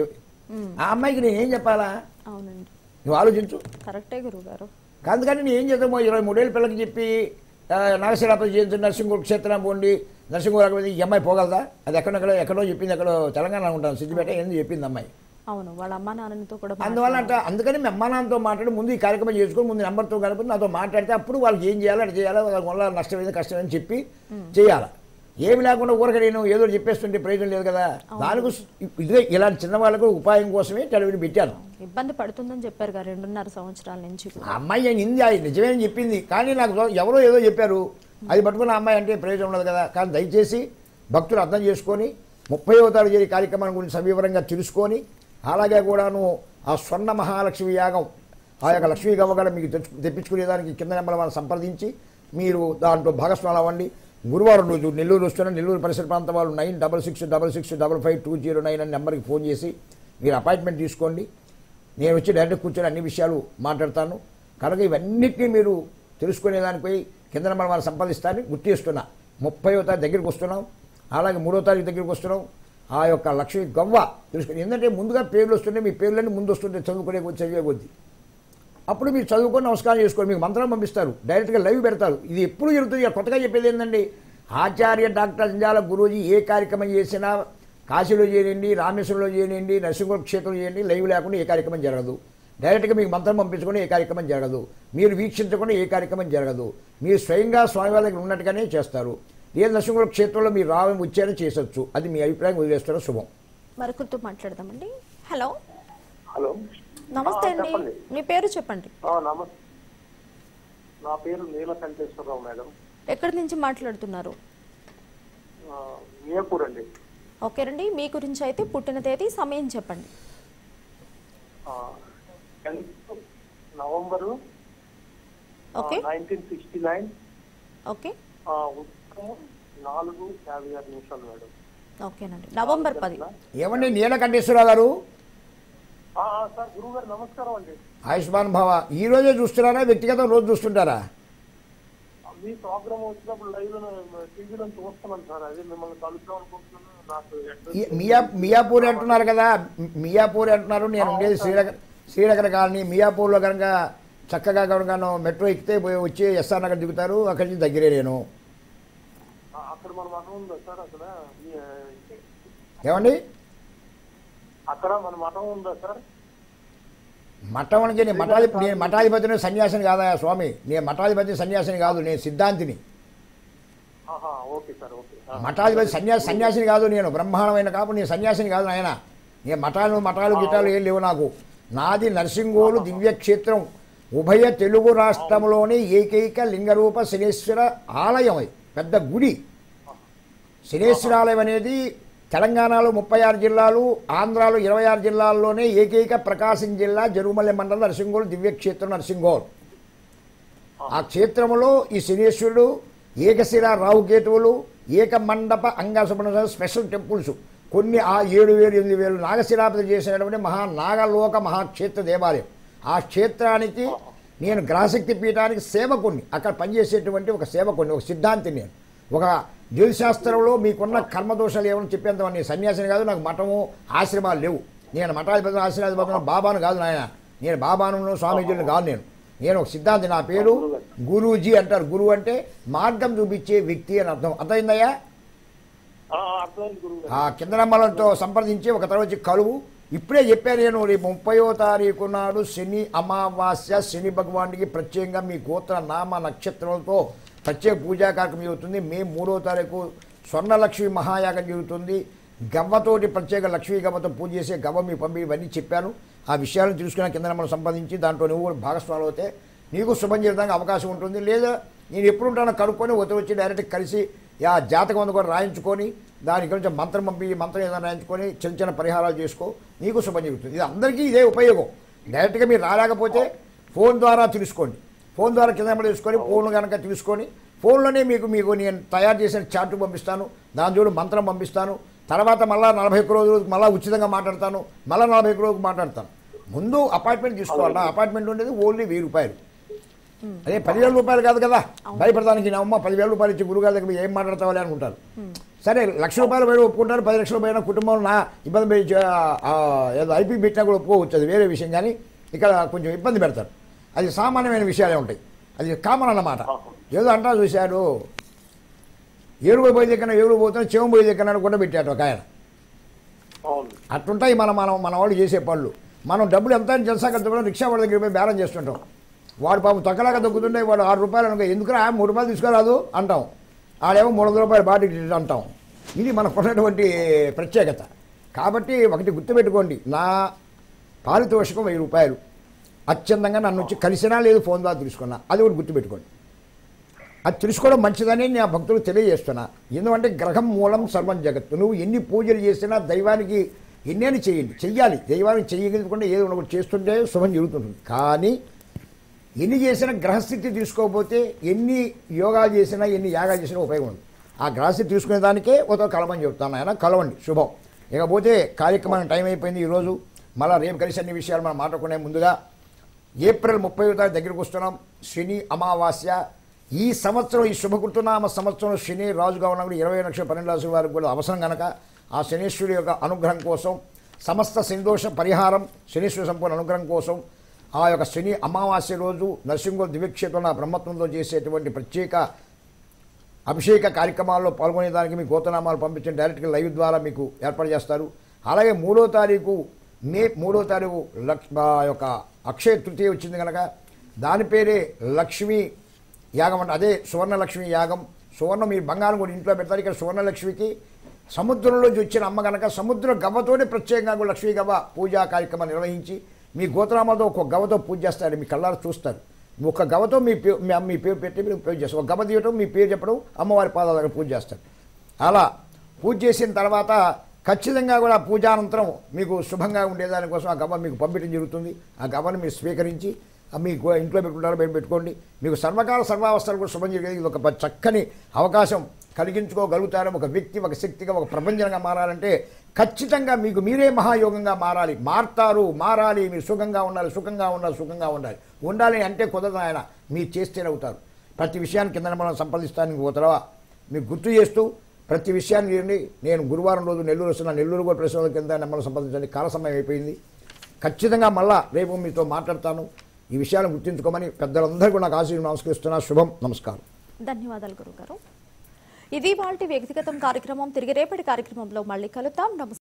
Speaker 3: ఆ అమ్మాయికి నేను ఏం చెప్పాలా
Speaker 1: అవునండి
Speaker 3: నువ్వు ఆలోచించు
Speaker 1: కరెక్టే గురుగారు
Speaker 3: అందుకని నేను ఏం చేద్దామో ఇరవై మూడేళ్ళ పిల్లకి చెప్పి ఆ, నాగశిలాపతి చేయించు నరసింహ క్షేత్రం పోండి నరసింహ రాకపోతే ఈ అమ్మాయి పోగలదా అది ఎక్కడెక్కడో ఎక్కడో చెప్పింది ఎక్కడో తెలంగాణ ఉంటాను సిద్దిపేట ఏంది చెప్పింది అమ్మాయి
Speaker 1: అవును వాళ్ళ అమ్మ నాన్నతో కూడా
Speaker 3: అందువల్ల అంట అందుకని మీ అమ్మా నాన్నతో మాట్లాడి ముందు ఈ కార్యక్రమం చేసుకొని ముందు నెంబర్తో కలిపి నాతో మాట్లాడితే అప్పుడు వాళ్ళకి ఏం చేయాలి అది చేయాలి వాళ్ళ వల్ల నష్టమైంది కష్టమైంది చెప్పి చేయాలి ఏమి లేకుండా ఊరక నేను ఏదో ఒకటి చెప్పేస్తుంటే ప్రయోజనం లేదు కదా దానికి ఇదే ఇలాంటి చిన్న వాళ్ళకు ఉపాయం కోసమే టెలివిజన్ పెట్టాను
Speaker 1: ఇబ్బంది పడుతుందని చెప్పారు కదా రెండున్నర సంవత్సరాల నుంచి
Speaker 3: ఆ
Speaker 1: కూడా.
Speaker 3: అమ్మాయి ఆయన హిందీ ఆయన నిజమేని చెప్పింది కానీ నాకు ఎవరో ఏదో చెప్పారు అది పట్టుకున్న అమ్మాయి అంటే ప్రయోజనం ఉండదు కదా కానీ దయచేసి భక్తులు అర్థం చేసుకొని ముప్పై తారీఖు జరిగే కార్యక్రమాల గురించి సవివరంగా తెలుసుకొని అలాగే కూడాను ఆ స్వర్ణ మహాలక్ష్మి యాగం ఆ యొక్క లక్ష్మీ గవ్వగడ మీకు తెచ్చు తెప్పించుకునేదానికి కింద నెంబర్ వాళ్ళని సంప్రదించి మీరు దాంట్లో భాగస్వాములు అవ్వండి గురువారం రోజు నెల్లూరు వస్తున్న నెల్లూరు పరిసర ప్రాంత వాళ్ళు nine double six double six double five two zero nine అనే నెంబర్కి ఫోన్ చేసి మీరు అపాయింట్మెంట్ తీసుకోండి నేను వచ్చి డైరెక్ట్ కూర్చొని అన్ని విషయాలు మాట్లాడతాను కనుక ఇవన్నిటినీ మీరు తెలుసుకునేదానిపై కింద నెంబర్ వాళ్ళు సంపాదిస్తారని గుర్తు చేస్తున్నా ముప్పైవ తారీఖు దగ్గరికి వస్తున్నాం అలాగే మూడో తారీఖు దగ్గరికి వస్తున్నాం ఆ యొక్క లక్ష్మి గవ్వ తెలుసుకుని ఎందుకంటే ముందుగా పేర్లు వస్తుంటే మీ పేర్లన్నీ ముందు వస్తుంటే చదువుకునే కొద్ది చదివే కొద్ది అప్పుడు మీరు చదువుకొని నమస్కారం చేసుకోండి మీకు మంత్రం పంపిస్తారు డైరెక్ట్గా లైవ్ పెడతారు ఇది ఎప్పుడు జరుగుతుంది ఇక కొత్తగా చెప్పేది ఏంటండి ఆచార్య డాక్టర్ అంజాల గురూజీ ఏ కార్యక్రమం చేసినా కాశీలో చేయండి రామేశ్వరంలో చేయండి నరసింహ క్షేత్రంలో చేయండి లైవ్ లేకుండా ఏ కార్యక్రమం జరగదు డైరెక్ట్గా మీకు మంత్రం పంపించకుండా ఏ కార్యక్రమం జరగదు మీరు వీక్షించకుండా ఏ కార్యక్రమం జరగదు మీరు స్వయంగా స్వామివారి దగ్గర ఉన్నట్టుగానే చేస్తారు ఏ నరసింహ క్షేత్రంలో మీరు రావడం వచ్చారని చేసొచ్చు అది మీ అభిప్రాయం వదిలేస్తారో శుభం
Speaker 1: మరొకరితో మాట్లాడదామండి హలో
Speaker 5: హలో
Speaker 1: నమస్తే
Speaker 5: ఆ,
Speaker 1: అండి
Speaker 5: చెప్పండి.
Speaker 1: మీ పేరు చెప్పండి
Speaker 5: నమస్తే నా పేరు నీల కంఠేశ్వరరావు మేడం
Speaker 1: ఎక్కడి నుంచి మాట్లాడుతున్నారు
Speaker 5: ఆ, మియాపూర్ అండి
Speaker 1: ఓకేనండి మీ గురించి అయితే పుట్టిన తేదీ సమయం చెప్పండి
Speaker 5: ఆ, tenth November
Speaker 1: okay
Speaker 5: nineteen sixty nine
Speaker 1: okay
Speaker 5: ఉత్తరం నాలుగు యాభై ఆరు నిమిషాలు మేడం
Speaker 1: ఓకేనండి నవంబర్ పది
Speaker 3: ఏమండి నీలకంఠేశ్వరరావు గారు
Speaker 5: ఆ, ఆ, సార్ గురువు గారు నమస్కారం అండి
Speaker 3: ఆయుష్మాన్ భవ ఈ రోజే చూస్తున్నారా వ్యక్తిగతం రోజు చూస్తుంటారా
Speaker 5: మీ ప్రోగ్రామ్ వచ్చినప్పుడు లైవ్ లో టీవీలో చూస్తున్నాను సార్ అది మిమ్మల్ని కలుద్దాం అనుకుంటున్నాను నాకు అడ్రస్
Speaker 3: ఈ- మియా మియాపూర్ అంటున్నారు కదా మియాపూర్ అంటున్నారు నేను ఉండేది శ్రీనగర్ శ్రీనగర్ కాలనీ మియాపూర్లో కనుక చక్కగా కనుక మెట్రో ఎక్కితే పోయి వచ్చి ఎస్ఆర్ నగర్ దిగుతారు అక్కడి నుంచి దగ్గరే నేను
Speaker 5: ఆ, అక్కడ మన మఠం ఉందా సార్ అక్కడ మీ,
Speaker 3: ఏమండి
Speaker 5: అక్కడ మన మఠం ఉందా సార్
Speaker 3: మఠం నుంచి నేను మఠాధి నేను మఠాధిపతిని సన్యాసిని కాదా స్వామి నేను మఠాధిపతి సన్యాసిని కాదు నేను సిద్ధాంతిని
Speaker 5: ఆహా ఓకే సార్ ఓకే ఆ,
Speaker 3: మఠాధిపతి సన్యాసి సన్యాసిని కాదు నేను బ్రహ్మాండమైన కాపు నేను సన్యాసిని కాదు నాయన నేను మఠాలు మఠాలు గిటాలు ఏం లేవు నాకు నాది నరసింగోలు దివ్యక్షేత్రం ఉభయ తెలుగు రాష్ట్రంలోని ఏకైక లింగరూప శనేశ్వర ఆలయం అది పెద్ద గుడి శనేశ్వర ఆలయం అనేది తెలంగాణలో ముప్పై ఆరు జిల్లాలు ఆంధ్రాలో ఇరవై ఆరు జిల్లాల్లోనే ఏకైక ప్రకాశం జిల్లా జరుమల్లి మండలం నరసింగోలు దివ్యక్షేత్రం నరసింగోలు ఆ క్షేత్రములో ఈ శనేశ్వరుడు ఏకశిర రాహుకేతువులు ఏక మండప అంగసుపణ స్పెషల్ టెంపుల్స్ కొన్ని ఆ ఏడు వేలు ఎనిమిది వేలు నాగశిలాపతి చేసినటువంటి మహా నాగలోక మహాక్షేత్ర దేవాలయం ఆ క్షేత్రానికి నేను గ్రహశక్తి పీఠానికి సేవకుణ్ణి అక్కడ పనిచేసేటువంటి ఒక సేవకుణ్ణి ఒక సిద్ధాంతి నేను ఒక జ్యోతిశాస్త్రంలో మీకున్న కర్మదోషాలు ఏమని చెప్పేంత నేను సన్యాసిని కాదు నాకు మఠము ఆశ్రమాలు లేవు నేను మఠాధిపతి ఆశ్రమాధిపతి బాబాను కాదు నాయన నేను బాబాను స్వామీజీని కాదు నేను నేను ఒక సిద్ధాంతి నా పేరు గురూజీ అంటారు గురువు అంటే మార్గం చూపించే వ్యక్తి అని అర్థం అర్థమైందయ్యా
Speaker 5: ఆ, ఆ, అర్థమైంది గురువు గారు
Speaker 3: ఆ కిందనమ్మలతో సంప్రదించి ఒక తర్వాత వచ్చి కలువు ఇప్పుడే చెప్పాను నేను రేపు ముప్పయో తారీఖు నాడు శని అమావాస్య శని భగవానుడికి ప్రత్యేకంగా మీ గోత్ర నామ నక్షత్రాలతో ప్రత్యేక పూజా కార్యక్రమం జరుగుతుంది మే మూడో తారీఖు స్వర్ణలక్ష్మి మహాయాగం జరుగుతుంది గవ్వతోటి ప్రత్యేక లక్ష్మీ గవ్వతో పూజ చేసే గవ్వ మీ పంపి ఇవన్నీ చెప్పాను ఆ విషయాలను తెలుసుకున్న కింద మనం సంపాదించి దాంట్లో నువ్వు కూడా భాగస్వామి అవుతే నీకు శుభం చేయడానికి అవకాశం ఉంటుంది లేదా నేను ఎప్పుడు ఉంటానో కనుక్కొని వచ్చి వచ్చి డైరెక్ట్ కలిసి ఆ జాతకం అందు కూడా రాయించుకొని దాని గురించి మంత్రం పంపి మంత్రం ఏదైనా రాయించుకొని చిన్న చిన్న పరిహారాలు చేసుకో నీకు శుభం జరుగుతుంది ఇది అందరికీ ఇదే ఉపయోగం డైరెక్ట్గా మీరు రాలేకపోతే ఫోన్ ద్వారా తెలుసుకోండి ఫోన్ ద్వారా కింద నెంబర్ తీసుకొని ఫోన్ కనుక తీసుకొని ఫోన్లోనే మీకు మీకు నేను తయారు చేసిన చార్ట్ పంపిస్తాను దాని చూడు మంత్రం పంపిస్తాను తర్వాత మళ్ళీ నలభై ఒక్క రోజులు మళ్ళీ ఉచితంగా మాట్లాడతాను మళ్ళీ నలభై ఒక్క రోజులు మాట్లాడతాను ముందు అపార్ట్మెంట్ తీసుకోవాలి నా అపార్ట్మెంట్ ఉండేది ఓన్లీ వెయ్యి రూపాయలు అదే పదివేల రూపాయలు కాదు కదా భయపడడానికి నా అమ్మ పదివేల రూపాయలు ఇచ్చి గురుగారి దగ్గర ఏం మాట్లాడతావాలి అనుకుంటారు సరే లక్ష రూపాయలు పోయినా ఒప్పుకుంటారు పది లక్షల పైన కుటుంబం నా ఇబ్బంది పెట్టి చే- ఆ, ఏదో ఐపీ పెట్టినా కూడా ఒప్పుకోవచ్చు అది వేరే విషయం కానీ ఇక్కడ కొంచెం ఇబ్బంది పెడతారు అది సామాన్యమైన విషయాలే ఉంటాయి అది కామన్ అన్నమాట ఏదో అంటా చూశాడు ఏరుగు పోయి దగ్గర ఏరుగు పోతున్నా చెవు పోయి దగ్గర కూడా పెట్టాడు ఒక ఆయన
Speaker 5: అవును
Speaker 3: అట్లుంటాయి మన మనం మన వాళ్ళు చేసే పనులు మనం డబ్బులు ఎంత అని తెలుసా కదా రిక్షా వాడి దగ్గర పోయి బేరం చేస్తుంటాం వాడు పాపం తొక్కలాగా దొక్కుతుంటే వాడు ఆరు రూపాయలు అనుకో ఎందుకురా మూడు రూపాయలు తీసుకురాదు అంటాం ఆడేమో మూడు వందల రూపాయలు బాడీ అంటాం ఇది మనకున్నటువంటి ప్రత్యేకత కాబట్టి ఒకటి గుర్తుపెట్టుకోండి నా పారితోషికం వెయ్యి రూపాయలు అత్యంతంగా నన్ను వచ్చి కలిసినా లేదు ఫోన్ ద్వారా తెలుసుకున్నా అది కూడా గుర్తుపెట్టుకోండి అది తెలుసుకోవడం మంచిదని నేను ఆ భక్తులకు తెలియజేస్తున్నా ఎందుకంటే గ్రహం మూలం సర్వం జగత్తు నువ్వు ఎన్ని పూజలు చేసినా దైవానికి ఎన్నైనా చేయండి చెయ్యాలి దైవానికి చెయ్యకుండా ఏదో ఒకటి చేస్తుంటే శుభం జరుగుతుంటుంది కానీ ఎన్ని చేసినా గ్రహస్థితి తీసుకోకపోతే ఎన్ని యోగాలు చేసినా ఎన్ని యాగాలు చేసినా ఉపయోగం ఉంది ఆ గ్రహస్థితి తీసుకునే దానికే ఒక కలమని చెప్తాను ఆయన కలవండి శుభం ఇకపోతే కార్యక్రమం టైం అయిపోయింది ఈరోజు మళ్ళీ రేపు కలిసి అన్ని విషయాలు మనం మాట్లాడుకునే ముందుగా ఏప్రిల్ ముప్పై తారీఖు దగ్గరికి వస్తున్నాం శని అమావాస్య ఈ సంవత్సరం ఈ శుభకృతనామ సంవత్సరం శని రాజుగా ఉన్న కూడా ఇరవై లక్షల పన్నెండు రాశి వారికి కూడా అవసరం కనుక ఆ శనీశ్వరుడి యొక్క అనుగ్రహం కోసం సమస్త శనిదోష పరిహారం శనీశ్వర సంపూర్ణ అనుగ్రహం కోసం ఆ యొక్క శని అమావాస్య రోజు నరసింహ దివ్యక్షేత్రం బ్రహ్మత్వంతో చేసేటువంటి ప్రత్యేక అభిషేక కార్యక్రమాల్లో పాల్గొనేదానికి మీ గోతనామాలు పంపించండి డైరెక్ట్గా లైవ్ ద్వారా మీకు ఏర్పాటు చేస్తారు అలాగే మూడో తారీఖు మే మూడో తారీఖు లక్ష ఆ యొక్క అక్షయ తృతీయ వచ్చింది కనుక దాని పేరే లక్ష్మీ యాగం అంటే అదే సువర్ణలక్ష్మి యాగం సువర్ణ మీరు బంగారం కూడా ఇంట్లో పెడతారు ఇక్కడ సువర్ణలక్ష్మికి సముద్రంలోంచి వచ్చిన అమ్మ కనుక సముద్ర గవ్వతోనే ప్రత్యేకంగా కూడా లక్ష్మీ గవ్వ పూజా కార్యక్రమం నిర్వహించి మీ గోత్రామాతో ఒక గవ్వతో పూజ చేస్తారు మీ కళ్ళారు చూస్తారు ఒక గవ్వతో మీ పేరు మీ మీ పేరు పెట్టి మీరు పూజ చేస్తారు ఒక గవ్వ తీయటం మీ పేరు చెప్పడం అమ్మవారి పాదాల దగ్గర పూజ చేస్తారు అలా పూజ చేసిన తర్వాత ఖచ్చితంగా కూడా పూజానంతరం మీకు శుభంగా ఉండేదానికోసం ఆ గవ్వ మీకు పంపించడం జరుగుతుంది ఆ గవ్వను మీరు స్వీకరించి మీకు ఇంట్లో పెట్టుకుంటారో మీరు పెట్టుకోండి మీకు సర్వకాల సర్వావస్థలు కూడా శుభం జరిగేది ఇది ఒక ప- చక్కని అవకాశం కలిగించుకోగలుగుతారు ఒక వ్యక్తి ఒక శక్తిగా ఒక ప్రపంచంగా మారాలంటే ఖచ్చితంగా మీకు మీరే మహాయోగంగా మారాలి మారుతారు మారాలి మీరు సుఖంగా ఉండాలి సుఖంగా ఉండాలి సుఖంగా ఉండాలి ఉండాలి అంటే కుదరదు ఆయన మీరు చేస్తేనే అవుతారు ప్రతి విషయాన్ని కింద మనం సంపాదిస్తానికి పోతారా మీకు గుర్తు చేస్తూ ప్రతి విషయాన్ని చేయండి నేను గురువారం రోజు నెల్లూరు వస్తున్నా నెల్లూరు కూడా ప్రశ్నల కింద నెమ్మలు సంపాదించండి కాల సమయం అయిపోయింది ఖచ్చితంగా మళ్ళా రేపు మీతో మాట్లాడతాను ఈ విషయాలను గుర్తుంచుకోమని పెద్దలందరూ కూడా నాకు ఆశీర్వాదం నమస్కరిస్తున్నా శుభం నమస్కారం
Speaker 1: ధన్యవాదాలు గురుగారు ఇది వాళ్ళ వ్యక్తిగతం కార్యక్రమం తిరిగి రేపటి కార్యక్రమంలో మళ్ళీ కలుద్దాం నమస్తే